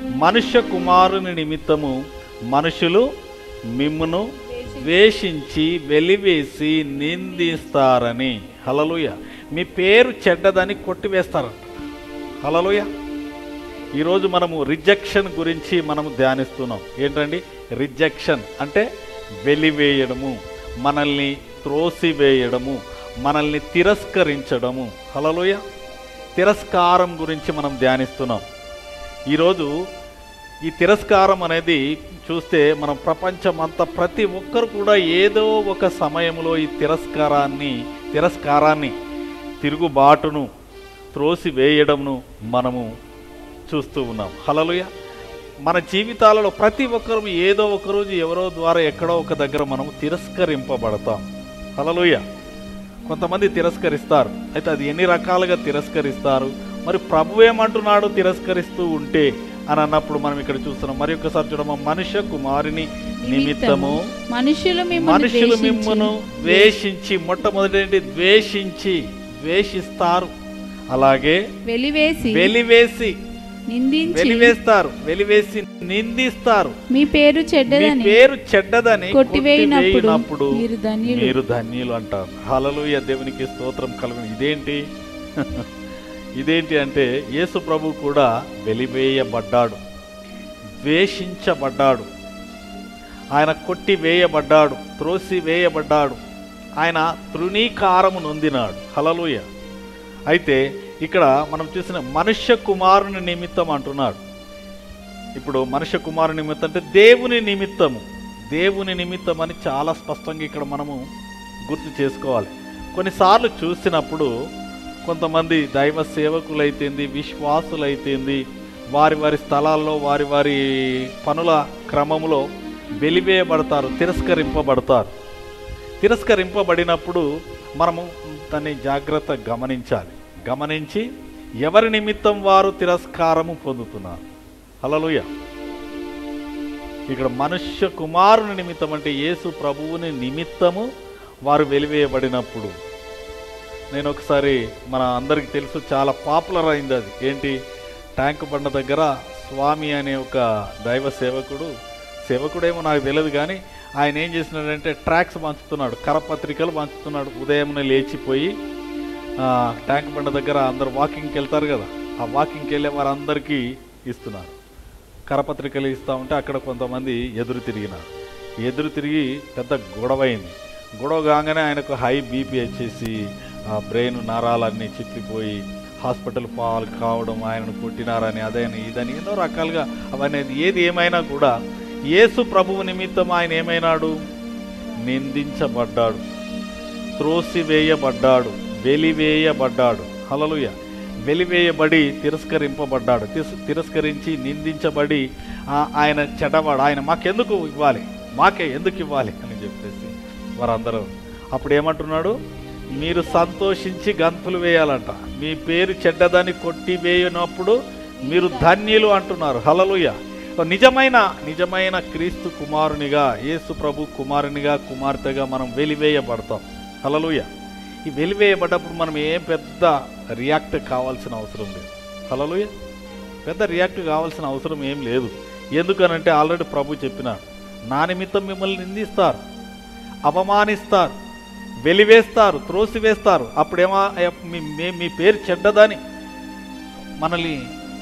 మనుష్య కుమారుని నిమిత్తము మనుషులు మిమ్మును ద్వేషించి వెలివేసి నిందిస్తారని హలలుయ మీ పేరు చెడ్డదని కొట్టివేస్తారంట హలలుయ ఈరోజు మనము రిజెక్షన్ గురించి మనము ధ్యానిస్తున్నాం ఏంటండి రిజెక్షన్ అంటే వెలివేయడము మనల్ని త్రోసివేయడము మనల్ని తిరస్కరించడము హలలోయ తిరస్కారం గురించి మనం ధ్యానిస్తున్నాం ఈరోజు ఈ తిరస్కారం అనేది చూస్తే మనం ప్రపంచం అంతా ప్రతి ఒక్కరు కూడా ఏదో ఒక సమయంలో ఈ తిరస్కారాన్ని తిరస్కారాన్ని తిరుగుబాటును త్రోసి వేయడంను మనము చూస్తూ ఉన్నాం హలలుయ మన జీవితాలలో ప్రతి ఒక్కరు ఏదో ఒక రోజు ఎవరో ద్వారా ఎక్కడో ఒక దగ్గర మనము తిరస్కరింపబడతాం హలలుయ కొంతమంది తిరస్కరిస్తారు అయితే అది ఎన్ని రకాలుగా తిరస్కరిస్తారు మరి ప్రభు ఏమంటున్నాడు తిరస్కరిస్తూ ఉంటే అని అన్నప్పుడు మనం ఇక్కడ చూస్తున్నాం మరి ఒకసారి చూడమా మనుష్య కుమారుని నిమిత్తము మనుషులు మిమ్మల్ని మనుషులు ద్వేషించి, మిమ్మను ద్వేషించి మొట్టమొదటి ఏంటి ద్వేషించి ద్వేషిస్తారు అలాగే వెలివేసి వెలివేసి నిందించి వెలివేస్తారు వెలివేసి నిందిస్తారు మీ పేరు మీ చెడ్డదని పేరు చెడ్డదని కొట్టివేయినప్పుడు కొట్టివేయినప్పుడు మీరు ధన్యులు. మీరు ధన్యులు అంటారు హలలుయ దేవునికి స్తోత్రం కలుగు ఇదేంటి ఇదేంటి అంటే యేసు ప్రభు కూడా వెలివేయబడ్డాడు ద్వేషించబడ్డాడు ఆయన కొట్టి వేయబడ్డాడు త్రోసి వేయబడ్డాడు ఆయన తృణీకారము నొందినాడు హలలుయ అయితే ఇక్కడ మనం చూసిన మనుష్య కుమారుని నిమిత్తం అంటున్నాడు ఇప్పుడు మనుష్య కుమారుని నిమిత్తం అంటే దేవుని నిమిత్తము దేవుని నిమిత్తం అని చాలా స్పష్టంగా ఇక్కడ మనము గుర్తు చేసుకోవాలి కొన్నిసార్లు చూసినప్పుడు కొంతమంది దైవ సేవకులైతేంది విశ్వాసులైతేంది వారి వారి స్థలాల్లో వారి వారి పనుల క్రమంలో వెలివేయబడతారు తిరస్కరింపబడతారు తిరస్కరింపబడినప్పుడు మనము దాన్ని జాగ్రత్త గమనించాలి గమనించి ఎవరి నిమిత్తం వారు తిరస్కారము పొందుతున్నారు హలలుయ ఇక్కడ మనుష్య కుమారుని నిమిత్తం అంటే యేసు ప్రభువుని నిమిత్తము వారు వెలివేయబడినప్పుడు నేను ఒకసారి మన అందరికి తెలుసు చాలా పాపులర్ అయింది అది ఏంటి ట్యాంక్ బండ దగ్గర స్వామి అనే ఒక దైవ సేవకుడు సేవకుడేమో నాకు తెలియదు కానీ ఆయన ఏం చేసినాడంటే ట్రాక్స్ పంచుతున్నాడు కరపత్రికలు పంచుతున్నాడు ఉదయంనే లేచిపోయి ఆ, ట్యాంక్ బండ దగ్గర అందరు వాకింగ్కి వెళ్తారు కదా ఆ వాకింగ్కి వెళ్ళే వారందరికీ ఇస్తున్నారు కరపత్రికలు ఇస్తూ ఉంటే అక్కడ కొంతమంది ఎదురు తిరిగినారు ఎదురు తిరిగి పెద్ద గొడవ అయింది గొడవ కాగానే ఆయనకు హై బీపీ వచ్చేసి ఆ బ్రెయిన్ నరాలన్నీ చిట్లిపోయి హాస్పిటల్ పాలు కావడం ఆయనను కొట్టినారని అదని ఇదని ఎన్నో రకాలుగా అవన్నీ ఏది ఏమైనా కూడా యేసు ప్రభువు నిమిత్తం ఆయన ఏమైనాడు నిందించబడ్డాడు త్రోసివేయబడ్డాడు వెలివేయబడ్డాడు హలలుయ వెలివేయబడి తిరస్కరింపబడ్డాడు తిరస్- తిరస్కరించి నిందించబడి ఆ- ఆయన చెడ్డవాడు ఆయన మాకెందుకు ఇవ్వాలి మాకే ఎందుకు ఇవ్వాలి అని చెప్పేసి వారందరూ అప్పుడు ఏమంటున్నాడు మీరు సంతోషించి గంతులు వేయాలంట మీ పేరు చెడ్డదని కొట్టి వేయనప్పుడు మీరు ధన్యులు అంటున్నారు హలలుయ నిజమైన నిజమైన క్రీస్తు కుమారునిగా యేసు ప్రభు కుమారునిగా కుమార్తెగా మనం వెలివేయబడతాం హలలుయ ఈ వెలివేయబడ్డప్పుడు మనం ఏం పెద్ద రియాక్ట్ కావాల్సిన అవసరం లేదు హలలుయ పెద్ద రియాక్ట్ కావాల్సిన అవసరం ఏం లేదు ఎందుకనంటే ఆల్రెడీ ప్రభు చెప్పినాడు నా నిమిత్తం మిమ్మల్ని నిందిస్తారు అవమానిస్తారు వెలివేస్తారు త్రోసివేస్తారు అప్పుడేమో మీ మీ- మీ పేరు చెడ్డదని మనల్ని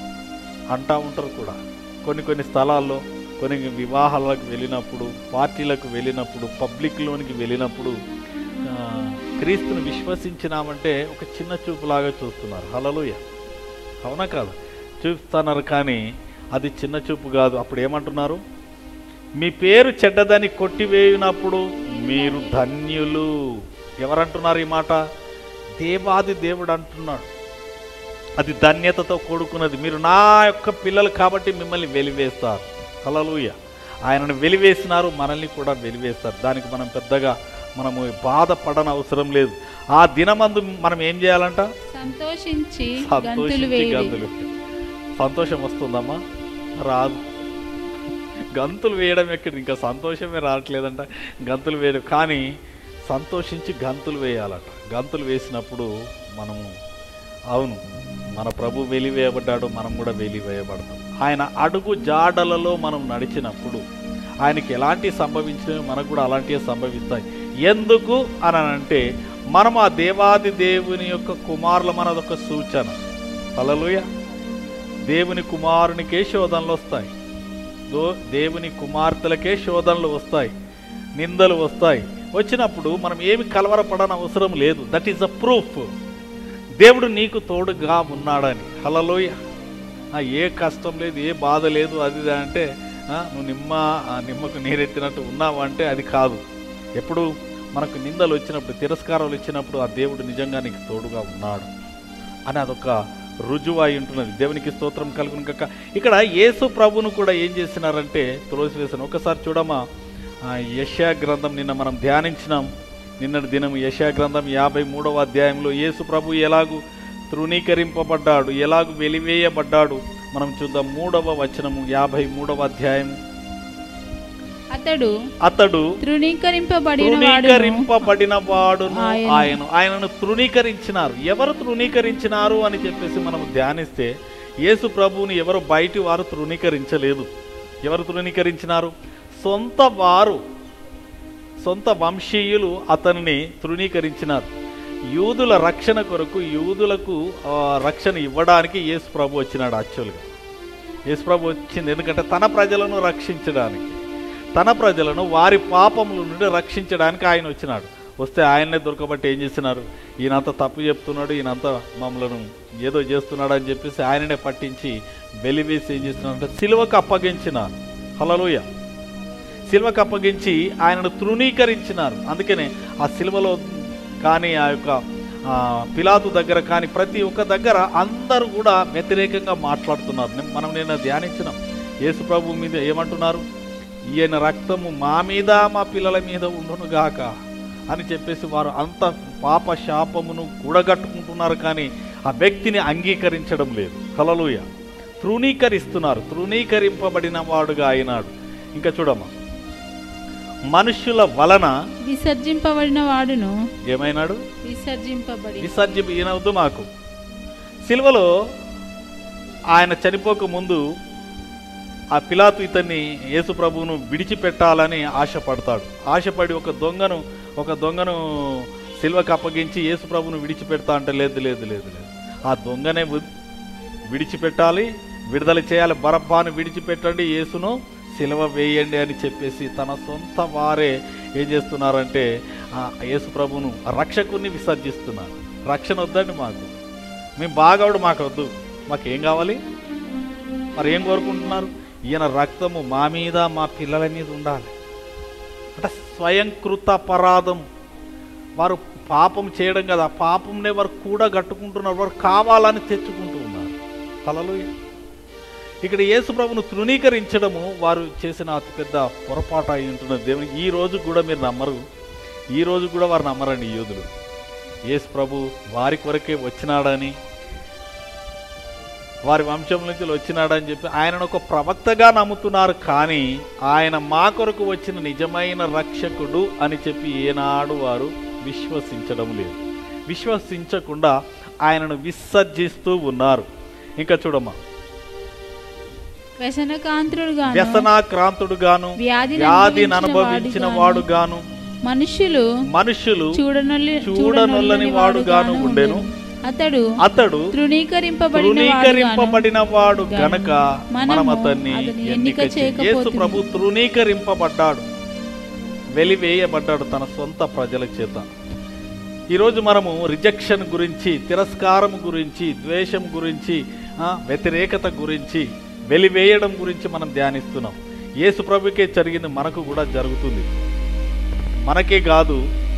అంటా ఉంటారు కూడా కొన్ని కొన్ని స్థలాల్లో కొన్ని వివాహాలకు వెళ్ళినప్పుడు పార్టీలకు వెళ్ళినప్పుడు పబ్లిక్లోనికి వెళ్ళినప్పుడు ఆ, క్రీస్తుని విశ్వసించినామంటే ఒక చిన్న చూపులాగా చూస్తున్నారు హలలుయ అవునా కాదు చూస్తున్నారు కానీ అది చిన్న చూపు కాదు అప్పుడు ఏమంటున్నారు మీ పేరు చెడ్డదని కొట్టివేయునప్పుడు మీరు ధన్యులు ఎవరంటున్నారు ఈ మాట దేవాది దేవుడు అంటున్నాడు అది ధన్యతతో కూడుకున్నది మీరు నా యొక్క పిల్లలు కాబట్టి మిమ్మల్ని వెలివేస్తారు హల్లెలూయ ఆయనను వెలివేసినారు మనల్ని కూడా వెలివేస్తారు దానికి మనం పెద్దగా మనము బాధపడన అవసరం లేదు ఆ దినమందు మనం ఏం చేయాలంట సంతోషించి గంతులు సంతోషించి వేయుడి గంతులు సంతోషం వస్తుందమ్మా రాదు గంతులు వేయడం ఎక్కడ ఇంకా సంతోషమే రావట్లేదంట గంతులు వేయడం కానీ సంతోషించి గంతులు వేయాలట గంతులు వేసినప్పుడు మనము అవును మన ప్రభు వెలివేయబడ్డాడు మనం కూడా వెలివేయబడతాం ఆయన అడుగు జాడలలో మనం నడిచినప్పుడు ఆయనకి ఎలాంటి సంభవించినవి మనకు కూడా అలాంటివి సంభవిస్తాయి ఎందుకు అని అంటే మనం ఆ దేవాది దేవుని యొక్క కుమారుల మనదొక సూచన హల్లెలూయ దేవుని కుమారునికే శోధనలు వస్తాయి దో దేవుని కుమార్తెలకే శోధనలు వస్తాయి నిందలు వస్తాయి వచ్చినప్పుడు మనం ఏమి కలవరపడని అవసరం లేదు దట్ ఈస్ అ ప్రూఫ్ దేవుడు నీకు తోడుగా ఉన్నాడని హలలోయ ఆ, ఏ కష్టం లేదు ఏ బాధ లేదు అది ఇది అంటే ఆ, నువ్వు నిమ్మ ఆ, నిమ్మకు నీరెత్తినట్టు ఉన్నావు అంటే అది కాదు ఎప్పుడు మనకు నిందలు వచ్చినప్పుడు తిరస్కారాలు వచ్చినప్పుడు ఆ దేవుడు నిజంగా నీకు తోడుగా ఉన్నాడు అని అదొక రుజువు అయి ఉంటున్నది దేవునికి స్తోత్రం కలుగును కక్క ఇక్కడ యేసు ప్రభును కూడా ఏం చేసినారంటే త్రోసివేశాను ఒకసారి చూడమా ఆ, యెషయా గ్రంథం నిన్న మనం ధ్యానించినాం నిన్నటి దినం యెషయా గ్రంథం యాభై మూడవ అధ్యాయంలో యేసు ప్రభు ఎలాగూ తృణీకరింపబడ్డాడు ఎలాగూ వెలివేయబడ్డాడు మనం చూద్దాం మూడవ వచనము యాభై మూడవ అధ్యాయం అతడు అతడు తృణీకరింపబడిన వాడును తృణీకరింపబడిన వాడును ఆయన. ఆయన ఆయనను తృణీకరించినారు ఎవరు తృణీకరించినారు అని చెప్పేసి మనం ధ్యానిస్తే యేసు ప్రభువుని ఎవరు బయటి వారు తృణీకరించలేదు ఎవరు తృణీకరించినారు సొంత వారు సొంత వంశీయులు అతనిని తృణీకరించినారు యూదుల రక్షణ కొరకు యూదులకు ఆ, రక్షణ ఇవ్వడానికి యేసు ప్రభు వచ్చినాడు యాక్చువల్గా యేసు ప్రభు వచ్చింది ఎందుకంటే తన ప్రజలను రక్షించడానికి తన ప్రజలను వారి పాపముల నుండి రక్షించడానికి ఆయన వచ్చినాడు వస్తే ఆయన్నే దొరకబట్టి ఏం చేసినారు ఈయనంతా తప్పు చెప్తున్నాడు ఈయనంతా మమ్మలను ఏదో చేస్తున్నాడు అని చెప్పేసి ఆయననే పట్టించి వెలివేసి ఏం చేస్తున్నాడు అంటే సిలువకు అప్పగించినారు హలలోయ సిలువకు అప్పగించి ఆయనను తృణీకరించినారు అందుకనే ఆ సిలువలో కానీ ఆ యొక్క ఆ, పిలాతు దగ్గర కానీ ప్రతి ఒక్క దగ్గర అందరూ కూడా వ్యతిరేకంగా మాట్లాడుతున్నారు నే- మనం నేను ధ్యానించినాం యేసు ప్రభు మీద ఏమంటున్నారు ఈయన రక్తము మా మీద మా పిల్లల మీద ఉండును గాక అని చెప్పేసి వారు అంత పాప శాపమును కూడగట్టుకుంటున్నారు కానీ ఆ వ్యక్తిని అంగీకరించడం లేదు కలలుయ తృణీకరిస్తున్నారు తృణీకరింపబడిన వాడుగా అయినాడు ఇంకా చూడమ్మా మనుషుల వలన విసర్జింపబడిన వాడును ఏమైనాడు విసర్జింపబడి విసర్జి ఈయనవద్దు మాకు సిలువలో ఆయన చనిపోక ముందు ఆ పిలాతు ఇతన్ని యేసు ప్రభువును విడిచిపెట్టాలని ఆశపడతాడు ఆశపడి ఒక దొంగను ఒక దొంగను సిల్వకు అప్పగించి యేసు ప్రభువును విడిచిపెడతా అంటే లేదు లేదు లేదు లేదు ఆ దొంగనే వి- విడిచిపెట్టాలి విడుదల చేయాలి బరబ్బాను విడిచిపెట్టండి యేసును సిలువ వేయండి అని చెప్పేసి తన సొంత వారే ఏం చేస్తున్నారంటే ఆ యేసు ప్రభువును ఆ రక్షకుని విసర్జిస్తున్నారు రక్షణ వద్దండి మాకు మేము బాగవుడు మాకు వద్దు మాకు ఏం కావాలి మరి ఏం కోరుకుంటున్నారు ఈయన రక్తము మా మీద మా పిల్లల మీద ఉండాలి అంటే స్వయంకృత అపరాధం వారు పాపం చేయడం కదా ఆ పాపంనే వారు కూడా గట్టుకుంటున్నారు వారు కావాలని తెచ్చుకుంటూ ఉన్నారు కలలు ఇక్కడ యేసు ప్రభును తృణీకరించడము వారు చేసిన అతిపెద్ద పొరపాటు అయి ఉంటున్నది దేవుని ఈ రోజు కూడా మీరు నమ్మరు ఈ రోజు కూడా వారు నమ్మరండి ఈ యోధులు యేసు ప్రభు వారి కొరకే వచ్చినాడని వారి వంశం నుంచి వచ్చినాడని చెప్పి ఆయనను ఒక ప్రవక్తగా నమ్ముతున్నారు కానీ ఆయన మా కొరకు వచ్చిన నిజమైన రక్షకుడు అని చెప్పి ఏనాడు వారు విశ్వసించడం లేదు విశ్వసించకుండా ఆయనను విసర్జిస్తూ ఉన్నారు ఇంకా చూడమ్మా వ్యసనకాంతుడుగాను వ్యసనాక్రాంతుడుగాను వ్యాధిని వ్యాధిని అనుభవించిన అనుభవించిన వాడుగాను, వాడుగాను మనుషులు మనుషులు చూడనొల్లి చూడనొల్లని వాడుగాను ఉండెను. అతడు అతడు తృణీకరింపబడిన తృణీకరింపబడిన వాడు గనక మనము మనం అతన్ని అతని ఎన్నిక ఎన్నిక చే- యేసు చేయకపోతిమి. ప్రభు తృణీకరింపబడ్డాడు వెలివేయబడ్డాడు తన సొంత ప్రజల చేత ఈరోజు మనము రిజెక్షన్ గురించి తిరస్కారం గురించి ద్వేషం గురించి ఆ, వ్యతిరేకత గురించి వెలివేయడం గురించి మనం ధ్యానిస్తున్నాం యేసు ప్రభుకే జరిగింది మనకు కూడా జరుగుతుంది మనకే కాదు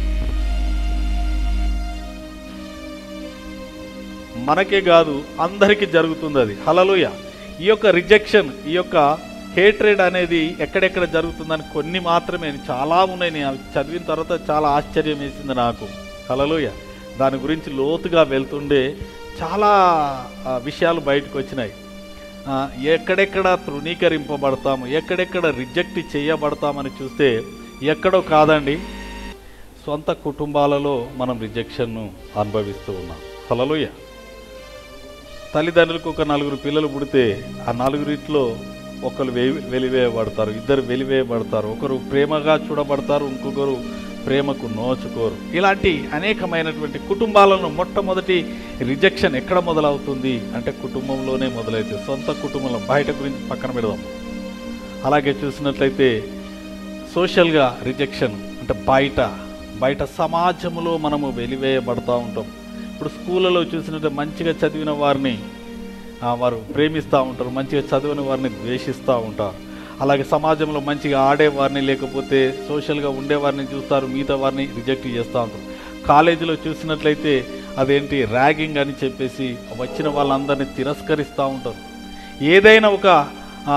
మనకే కాదు అందరికీ జరుగుతుంది అది హలలుయ ఈ యొక్క రిజెక్షన్ ఈ యొక్క హేట్రేడ్ అనేది ఎక్కడెక్కడ జరుగుతుందని కొన్ని మాత్రమే చాలా ఉన్నాయి నేను అవి చదివిన తర్వాత చాలా ఆశ్చర్యం వేసింది నాకు హలలుయ దాని గురించి లోతుగా వెళ్తుండే చాలా ఆ, విషయాలు బయటకు వచ్చినాయి ఆ, ఎక్కడెక్కడ తృణీకరింపబడతాము ఎక్కడెక్కడ రిజెక్ట్ చేయబడతామని చూస్తే ఎక్కడో కాదండి సొంత కుటుంబాలలో మనం రిజెక్షన్ను అనుభవిస్తూ ఉన్నాం హలలుయ తల్లిదండ్రులకు ఒక నలుగురు పిల్లలు పుడితే ఆ నలుగురిట్లో ఒకరు వెలి వెలివేయబడతారు ఇద్దరు వెలివేయబడతారు ఒకరు ప్రేమగా చూడబడతారు ఇంకొకరు ప్రేమకు నోచుకోరు ఇలాంటి అనేకమైనటువంటి కుటుంబాలను మొట్టమొదటి రిజెక్షన్ ఎక్కడ మొదలవుతుంది అంటే కుటుంబంలోనే మొదలవుతుంది సొంత కుటుంబంలో బయట గురించి పక్కన పెడదాం అలాగే చూసినట్లయితే సోషల్గా రిజెక్షన్ అంటే బయట బయట సమాజంలో మనము వెలివేయబడతా ఉంటాం ఇప్పుడు స్కూళ్ళలో చూసినట్టు మంచిగా చదివిన వారిని ఆ, వారు ప్రేమిస్తూ ఉంటారు మంచిగా చదివిన వారిని ద్వేషిస్తూ ఉంటారు అలాగే సమాజంలో మంచిగా ఆడేవారిని లేకపోతే సోషల్గా ఉండేవారిని చూస్తారు మిగతా వారిని రిజెక్ట్ చేస్తూ ఉంటారు కాలేజీలో చూసినట్లయితే అదేంటి ర్యాగింగ్ అని చెప్పేసి వచ్చిన వాళ్ళందరినీ తిరస్కరిస్తూ ఉంటారు ఏదైనా ఒక ఆ,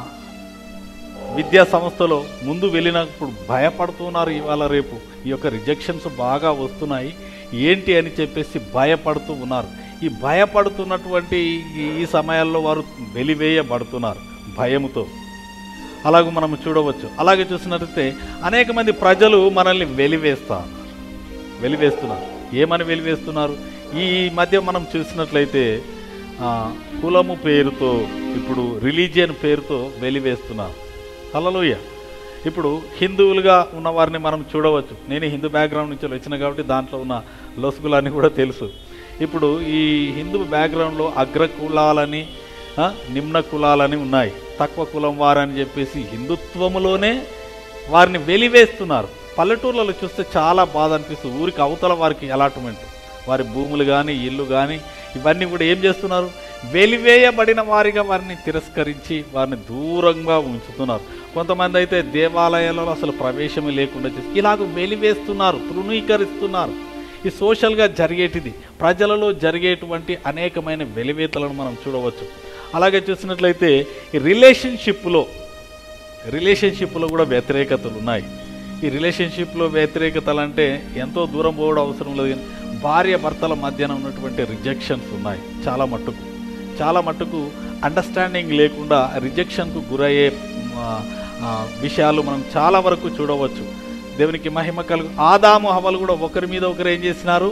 విద్యా సంస్థలో ముందు వెళ్ళినప్పుడు భయపడుతున్నారు ఇవాళ రేపు ఈ యొక్క రిజెక్షన్స్ బాగా వస్తున్నాయి ఏంటి అని చెప్పేసి భయపడుతూ ఉన్నారు ఈ భయపడుతున్నటువంటి ఈ- ఈ సమయాల్లో వారు వెలివేయబడుతున్నారు భయముతో అలాగే మనం చూడవచ్చు అలాగే చూసినట్లయితే అనేక మంది ప్రజలు మనల్ని వెలివేస్తారు వెలివేస్తున్నారు ఏమని వెలివేస్తున్నారు ఈ మధ్య మనం చూసినట్లయితే ఆ, కులము పేరుతో ఇప్పుడు రిలీజియన్ పేరుతో వెలివేస్తున్నారు హల్లెలూయ ఇప్పుడు హిందువులుగా ఉన్న వారిని మనం చూడవచ్చు నేను హిందూ బ్యాక్గ్రౌండ్ నుంచి వచ్చిన కాబట్టి దాంట్లో ఉన్న లొసుగులన్నీ కూడా తెలుసు ఇప్పుడు ఈ హిందూ బ్యాక్గ్రౌండ్లో అగ్ర కులాలని ఆ, నిమ్న కులాలని ఉన్నాయి తక్కువ కులం వారని చెప్పేసి హిందుత్వములోనే వారిని వెలివేస్తున్నారు పల్లెటూర్లలో చూస్తే చాలా బాధ అనిపిస్తుంది ఊరికి అవతల వారికి అలాట్మెంట్ వారి భూములు కానీ ఇల్లు కానీ ఇవన్నీ కూడా ఏం చేస్తున్నారు వెలివేయబడిన వారిగా వారిని తిరస్కరించి వారిని దూరంగా ఉంచుతున్నారు కొంతమంది అయితే దేవాలయాలలో అసలు ప్రవేశమే లేకుండా చేసి ఇలాగ వెలివేస్తున్నారు తృణీకరిస్తున్నారు ఈ సోషల్గా జరిగేటిది ప్రజలలో జరిగేటువంటి అనేకమైన వెలివేతలను మనం చూడవచ్చు అలాగే చూసినట్లయితే ఈ రిలేషన్షిప్లో రిలేషన్షిప్లో కూడా వ్యతిరేకతలు ఉన్నాయి ఈ రిలేషన్షిప్లో వ్యతిరేకతలు అంటే ఎంతో దూరం పోవడం అవసరం లేదు కానీ భార్య భర్తల మధ్యన ఉన్నటువంటి రిజెక్షన్స్ ఉన్నాయి చాలా మట్టుకు చాలా మట్టుకు అండర్స్టాండింగ్ లేకుండా రిజెక్షన్కు గురయ్యే ఆ, ఆ, విషయాలు మనం చాలా వరకు చూడవచ్చు దేవునికి మహిమ కలుగు ఆదాము హవలు కూడా ఒకరి మీద ఒకరు ఏం చేసినారు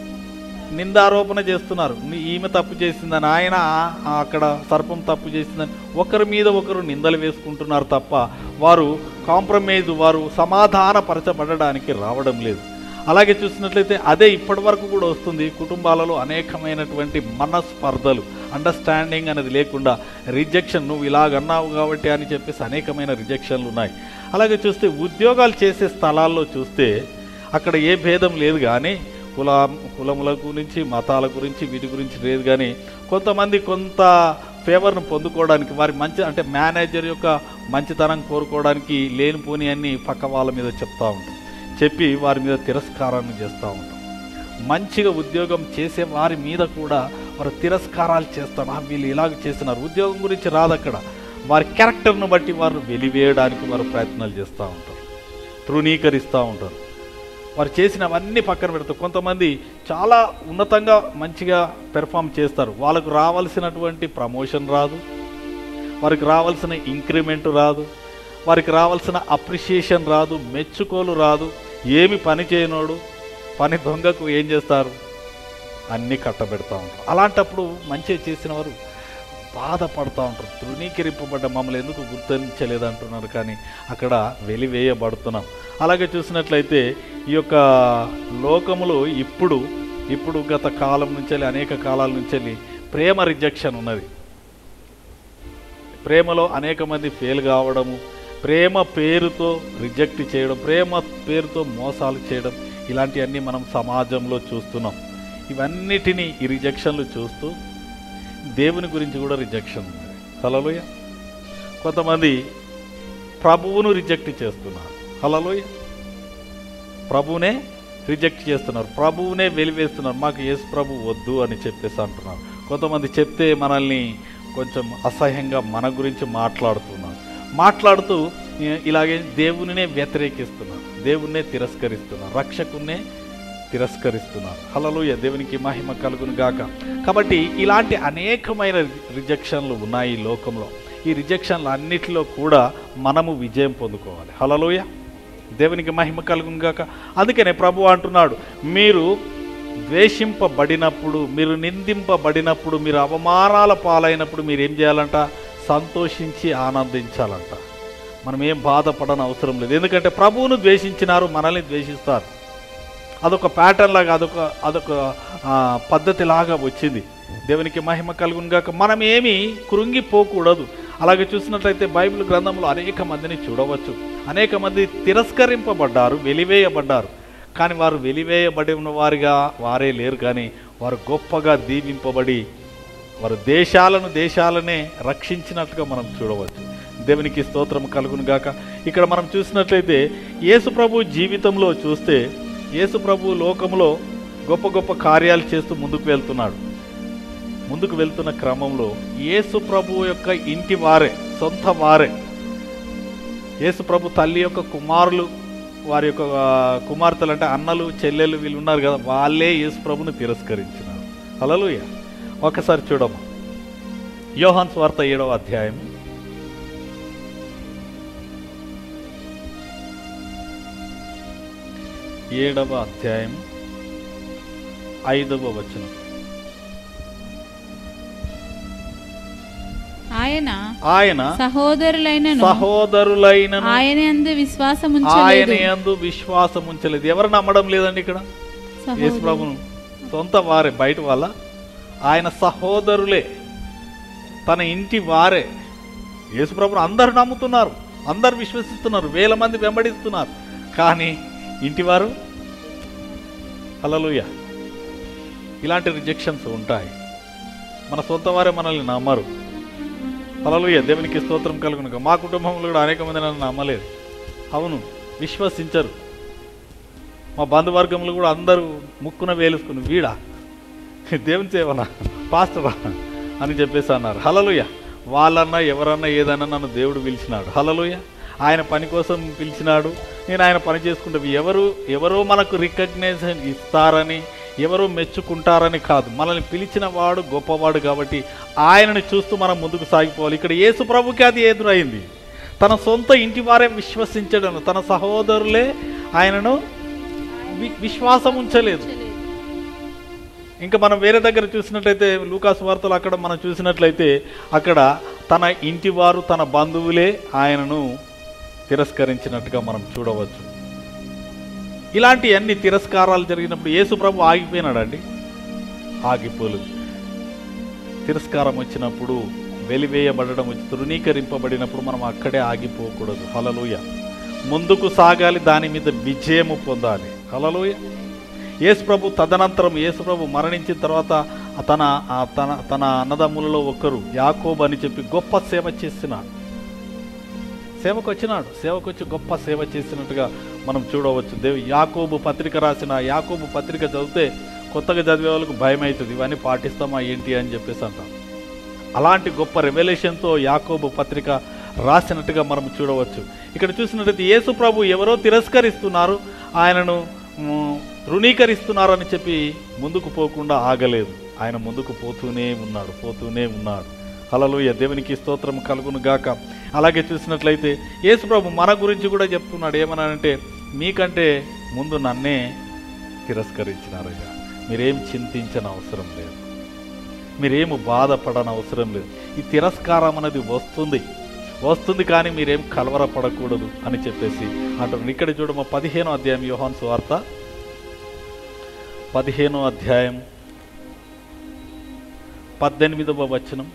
నిందారోపణ చేస్తున్నారు నీ- ఈమె తప్పు చేసిందని ఆయన ఆ అక్కడ సర్పం తప్పు చేసిందని ఒకరి మీద ఒకరు నిందలు వేసుకుంటున్నారు తప్ప వారు కాంప్రమైజ్ వారు సమాధానపరచబడడానికి రావడం లేదు అలాగే చూసినట్లయితే అదే ఇప్పటి వరకు కూడా వస్తుంది కుటుంబాలలో అనేకమైనటువంటి మనస్పర్ధలు అండర్స్టాండింగ్ అనేది లేకుండా రిజెక్షన్ నువ్వు ఇలాగన్నావు కాబట్టి అని చెప్పేసి అనేకమైన రిజెక్షన్లు ఉన్నాయి అలాగే చూస్తే ఉద్యోగాలు చేసే స్థలాల్లో చూస్తే అక్కడ ఏ భేదం లేదు కానీ కుల కులముల గురించి మతాల గురించి వీటి గురించి లేదు కానీ కొంతమంది కొంత ఫేవర్ను పొందుకోవడానికి వారి మంచి అంటే మేనేజర్ యొక్క మంచితనం కోరుకోవడానికి లేనిపోని అన్ని పక్క వాళ్ళ మీద చెప్తా ఉంటాం చెప్పి వారి మీద తిరస్కారాన్ని చేస్తూ ఉంటాం మంచిగా ఉద్యోగం చేసే వారి మీద కూడా వారు తిరస్కారాలు చేస్తారు "ఆ, వీళ్ళు ఇలాగ చేస్తున్నారు ఉద్యోగం గురించి రాదు అక్కడ వారి క్యారెక్టర్ను బట్టి వారు వెలివేయడానికి వారు ప్రయత్నాలు చేస్తూ ఉంటారు తృణీకరిస్తూ ఉంటారు వారు చేసినవన్నీ పక్కన పెడతారు కొంతమంది చాలా ఉన్నతంగా మంచిగా పెర్ఫామ్ చేస్తారు వాళ్ళకు రావాల్సినటువంటి ప్రమోషన్ రాదు వారికి రావాల్సిన ఇంక్రిమెంట్ రాదు వారికి రావాల్సిన అప్రిషియేషన్ రాదు మెచ్చుకోలు రాదు ఏమి పని చేయనోడు పని దొంగకు ఏం చేస్తారు అన్నీ కట్టబెడతా ఉంటారు అలాంటప్పుడు మంచిగా చేసిన వారు బాధపడుతూ ఉంటారు తృణీకరింపబడ్డ మమ్మల్ని ఎందుకు గుర్తించలేదంటున్నారు కానీ అక్కడ వెలివేయబడుతున్నాం అలాగే చూసినట్లయితే ఈ యొక్క లోకములో ఇప్పుడు ఇప్పుడు గత కాలం నుంచి అనేక కాలాల నుంచి ప్రేమ రిజెక్షన్ ఉన్నది ప్రేమలో అనేక మంది ఫెయిల్ కావడము ప్రేమ పేరుతో రిజెక్ట్ చేయడం ప్రేమ పేరుతో మోసాలు చేయడం ఇలాంటివన్నీ మనం సమాజంలో చూస్తున్నాం ఇవన్నిటినీ ఈ రిజెక్షన్లు చూస్తూ దేవుని గురించి కూడా రిజెక్షన్ ఉంది హలోయ కొంతమంది ప్రభువును రిజెక్ట్ చేస్తున్నారు హలోయ ప్రభువునే రిజెక్ట్ చేస్తున్నారు ప్రభువునే వెలివేస్తున్నారు మాకు యేసు ప్రభు వద్దు అని చెప్పేసి అంటున్నారు కొంతమంది చెప్తే మనల్ని కొంచెం అసహ్యంగా మన గురించి మాట్లాడుతున్నారు మాట్లాడుతూ ఇ- ఇలాగే దేవునినే వ్యతిరేకిస్తున్నారు దేవుణ్ణే తిరస్కరిస్తున్నారు రక్షకున్నే తిరస్కరిస్తున్నారు హలలుయ దేవునికి మహిమ కలుగును గాక కాబట్టి ఇలాంటి అనేకమైన రిజెక్షన్లు ఉన్నాయి ఈ లోకంలో ఈ రిజెక్షన్లు అన్నిటిలో కూడా మనము విజయం పొందుకోవాలి హలలుయ దేవునికి మహిమ కలుగును గాక అందుకనే ప్రభు అంటున్నాడు మీరు ద్వేషింపబడినప్పుడు మీరు నిందింపబడినప్పుడు మీరు అవమానాల పాలైనప్పుడు మీరు ఏం చేయాలంట సంతోషించి ఆనందించాలంట మనం ఏం బాధపడని అవసరం లేదు ఎందుకంటే ప్రభువును ద్వేషించినారు మనల్ని ద్వేషిస్తారు అదొక ప్యాటర్న్ లాగా అదొక అదొక ఆ, పద్ధతిలాగా వచ్చింది దేవునికి మహిమ కలుగును గాక మనం ఏమి కృంగిపోకూడదు అలాగే చూసినట్లయితే బైబిల్ గ్రంథంలో అనేక మందిని చూడవచ్చు అనేక మంది తిరస్కరింపబడ్డారు వెలివేయబడ్డారు కానీ వారు వెలివేయబడి ఉన్న వారిగా వారే లేరు కానీ వారు గొప్పగా దీవింపబడి వారు దేశాలను దేశాలనే రక్షించినట్టుగా మనం చూడవచ్చు దేవునికి స్తోత్రం కలుగును గాక ఇక్కడ మనం చూసినట్లయితే యేసు ప్రభు జీవితంలో చూస్తే యేసు ప్రభు లోకంలో గొప్ప గొప్ప కార్యాలు చేస్తూ ముందుకు వెళ్తున్నాడు ముందుకు వెళ్తున్న క్రమంలో యేసు ప్రభు యొక్క ఇంటి వారే సొంత వారే యేసు ప్రభు తల్లి యొక్క కుమారులు వారి యొక్క ఆ, కుమార్తెలు అంటే అన్నలు చెల్లెలు వీళ్ళు ఉన్నారు కదా వాళ్ళే యేసు ప్రభుని తిరస్కరించినారు హల్లెలూయా ఒకసారి చూడము యోహాన్ స్వార్త ఏడవ అధ్యాయం ఏడవ అధ్యాయం ఐదవ వచనం ఆయన ఆయన సహోదరులైనను సహోదరులైన ఆయన అందు విశ్వాసం ఆయన ఉంచలేదు యందు విశ్వాసం ఉంచలేదు ఎవరు నమ్మడం లేదండి ఇక్కడ యేసు సహోదరు- ప్రభును సొంత వారే బయట వాళ్ళ ఆయన సహోదరులే తన ఇంటి వారే యేసు ప్రభును అందరు నమ్ముతున్నారు అందరు విశ్వసిస్తున్నారు వేల మంది వెంబడిస్తున్నారు కానీ ఇంటివారు హల్లెలూయా ఇలాంటి రిజెక్షన్స్ ఉంటాయి మన సొంత వారే మనల్ని నమ్మరు హల్లెలూయా దేవునికి స్తోత్రం కలుగునుక మా కుటుంబంలో కూడా అనేక మంది నన్ను నమ్మలేదు అవును విశ్వసించరు మా బంధువర్గంలో కూడా అందరూ ముక్కున వేలుసుకుని వీడా దేవుని సేవనా పాస్టరా అని చెప్పేసి అన్నారు హలలుయ వాళ్ళన్నా ఎవరన్నా ఏదన్నా నన్ను దేవుడు పిలిచినాడు హలలుయ ఆయన పని కోసం పిలిచినాడు నేను ఆయన పని చేసుకుంటే ఎవరు ఎవరో మనకు రికగ్నైజేషన్ ఇస్తారని ఎవరో మెచ్చుకుంటారని కాదు మనల్ని పిలిచిన వాడు గొప్పవాడు కాబట్టి ఆయనని చూస్తూ మనం ముందుకు సాగిపోవాలి ఇక్కడ యేసు ప్రభుకి అది ఎదురైంది తన సొంత ఇంటి వారే విశ్వసించడం తన సహోదరులే ఆయనను వి- విశ్వాసం ఉంచలేదు ఇంకా మనం వేరే దగ్గర చూసినట్లయితే లూకాసు వార్తలు అక్కడ మనం చూసినట్లయితే అక్కడ తన ఇంటి వారు తన బంధువులే ఆయనను తిరస్కరించినట్టుగా మనం చూడవచ్చు ఇలాంటి అన్ని తిరస్కారాలు జరిగినప్పుడు యేసు ప్రభు ఆగిపోయినాడండి ఆగిపోలేదు తిరస్కారం వచ్చినప్పుడు వెలివేయబడడం వచ్చి తృణీకరింపబడినప్పుడు మనం అక్కడే ఆగిపోకూడదు హలలోయ ముందుకు సాగాలి దాని మీద విజయము పొందాలి హలలోయ యేసు ప్రభు తదనంతరం యేసు ప్రభు మరణించిన తర్వాత తన ఆ తన తన అన్నదమ్ములలో ఒకరు యాకోబు అని చెప్పి గొప్ప సేవ చేస్తున్నాడు సేవకు వచ్చినాడు సేవకు వచ్చి గొప్ప సేవ చేసినట్టుగా మనం చూడవచ్చు దేవి యాకోబు పత్రిక రాసిన యాకోబు పత్రిక చదివితే కొత్తగా చదివే వాళ్ళకు భయం అవుతుంది ఇవన్నీ పాటిస్తామా ఏంటి అని చెప్పేసి అంటాం అలాంటి గొప్ప రెవల్యూషన్తో యాకోబు పత్రిక రాసినట్టుగా మనం చూడవచ్చు ఇక్కడ చూసినట్లయితే యేసు ప్రభు ఎవరో తిరస్కరిస్తున్నారు ఆయనను మ్, తృణీకరిస్తున్నారని చెప్పి ముందుకు పోకుండా ఆగలేదు ఆయన ముందుకు పోతూనే ఉన్నాడు పోతూనే ఉన్నాడు హల్లెలూయా దేవునికి స్తోత్రం కలుగును గాక అలాగే చూసినట్లయితే యేసు ప్రభు మన గురించి కూడా చెప్తున్నాడు ఏమన్నానంటే మీకంటే ముందు నన్నే తిరస్కరించినారయ్యా మీరేం చింతించని అవసరం లేదు మీరేం బాధపడని అవసరం లేదు ఈ తిరస్కారం అనేది వస్తుంది వస్తుంది కానీ మీరేం కలవరపడకూడదు అని చెప్పేసి అంటున్నారు ఇక్కడ చూడమ పదిహేనో అధ్యాయం యోహాన్ సువార్త పదిహేనో అధ్యాయం పద్దెనిమిదవ వచనం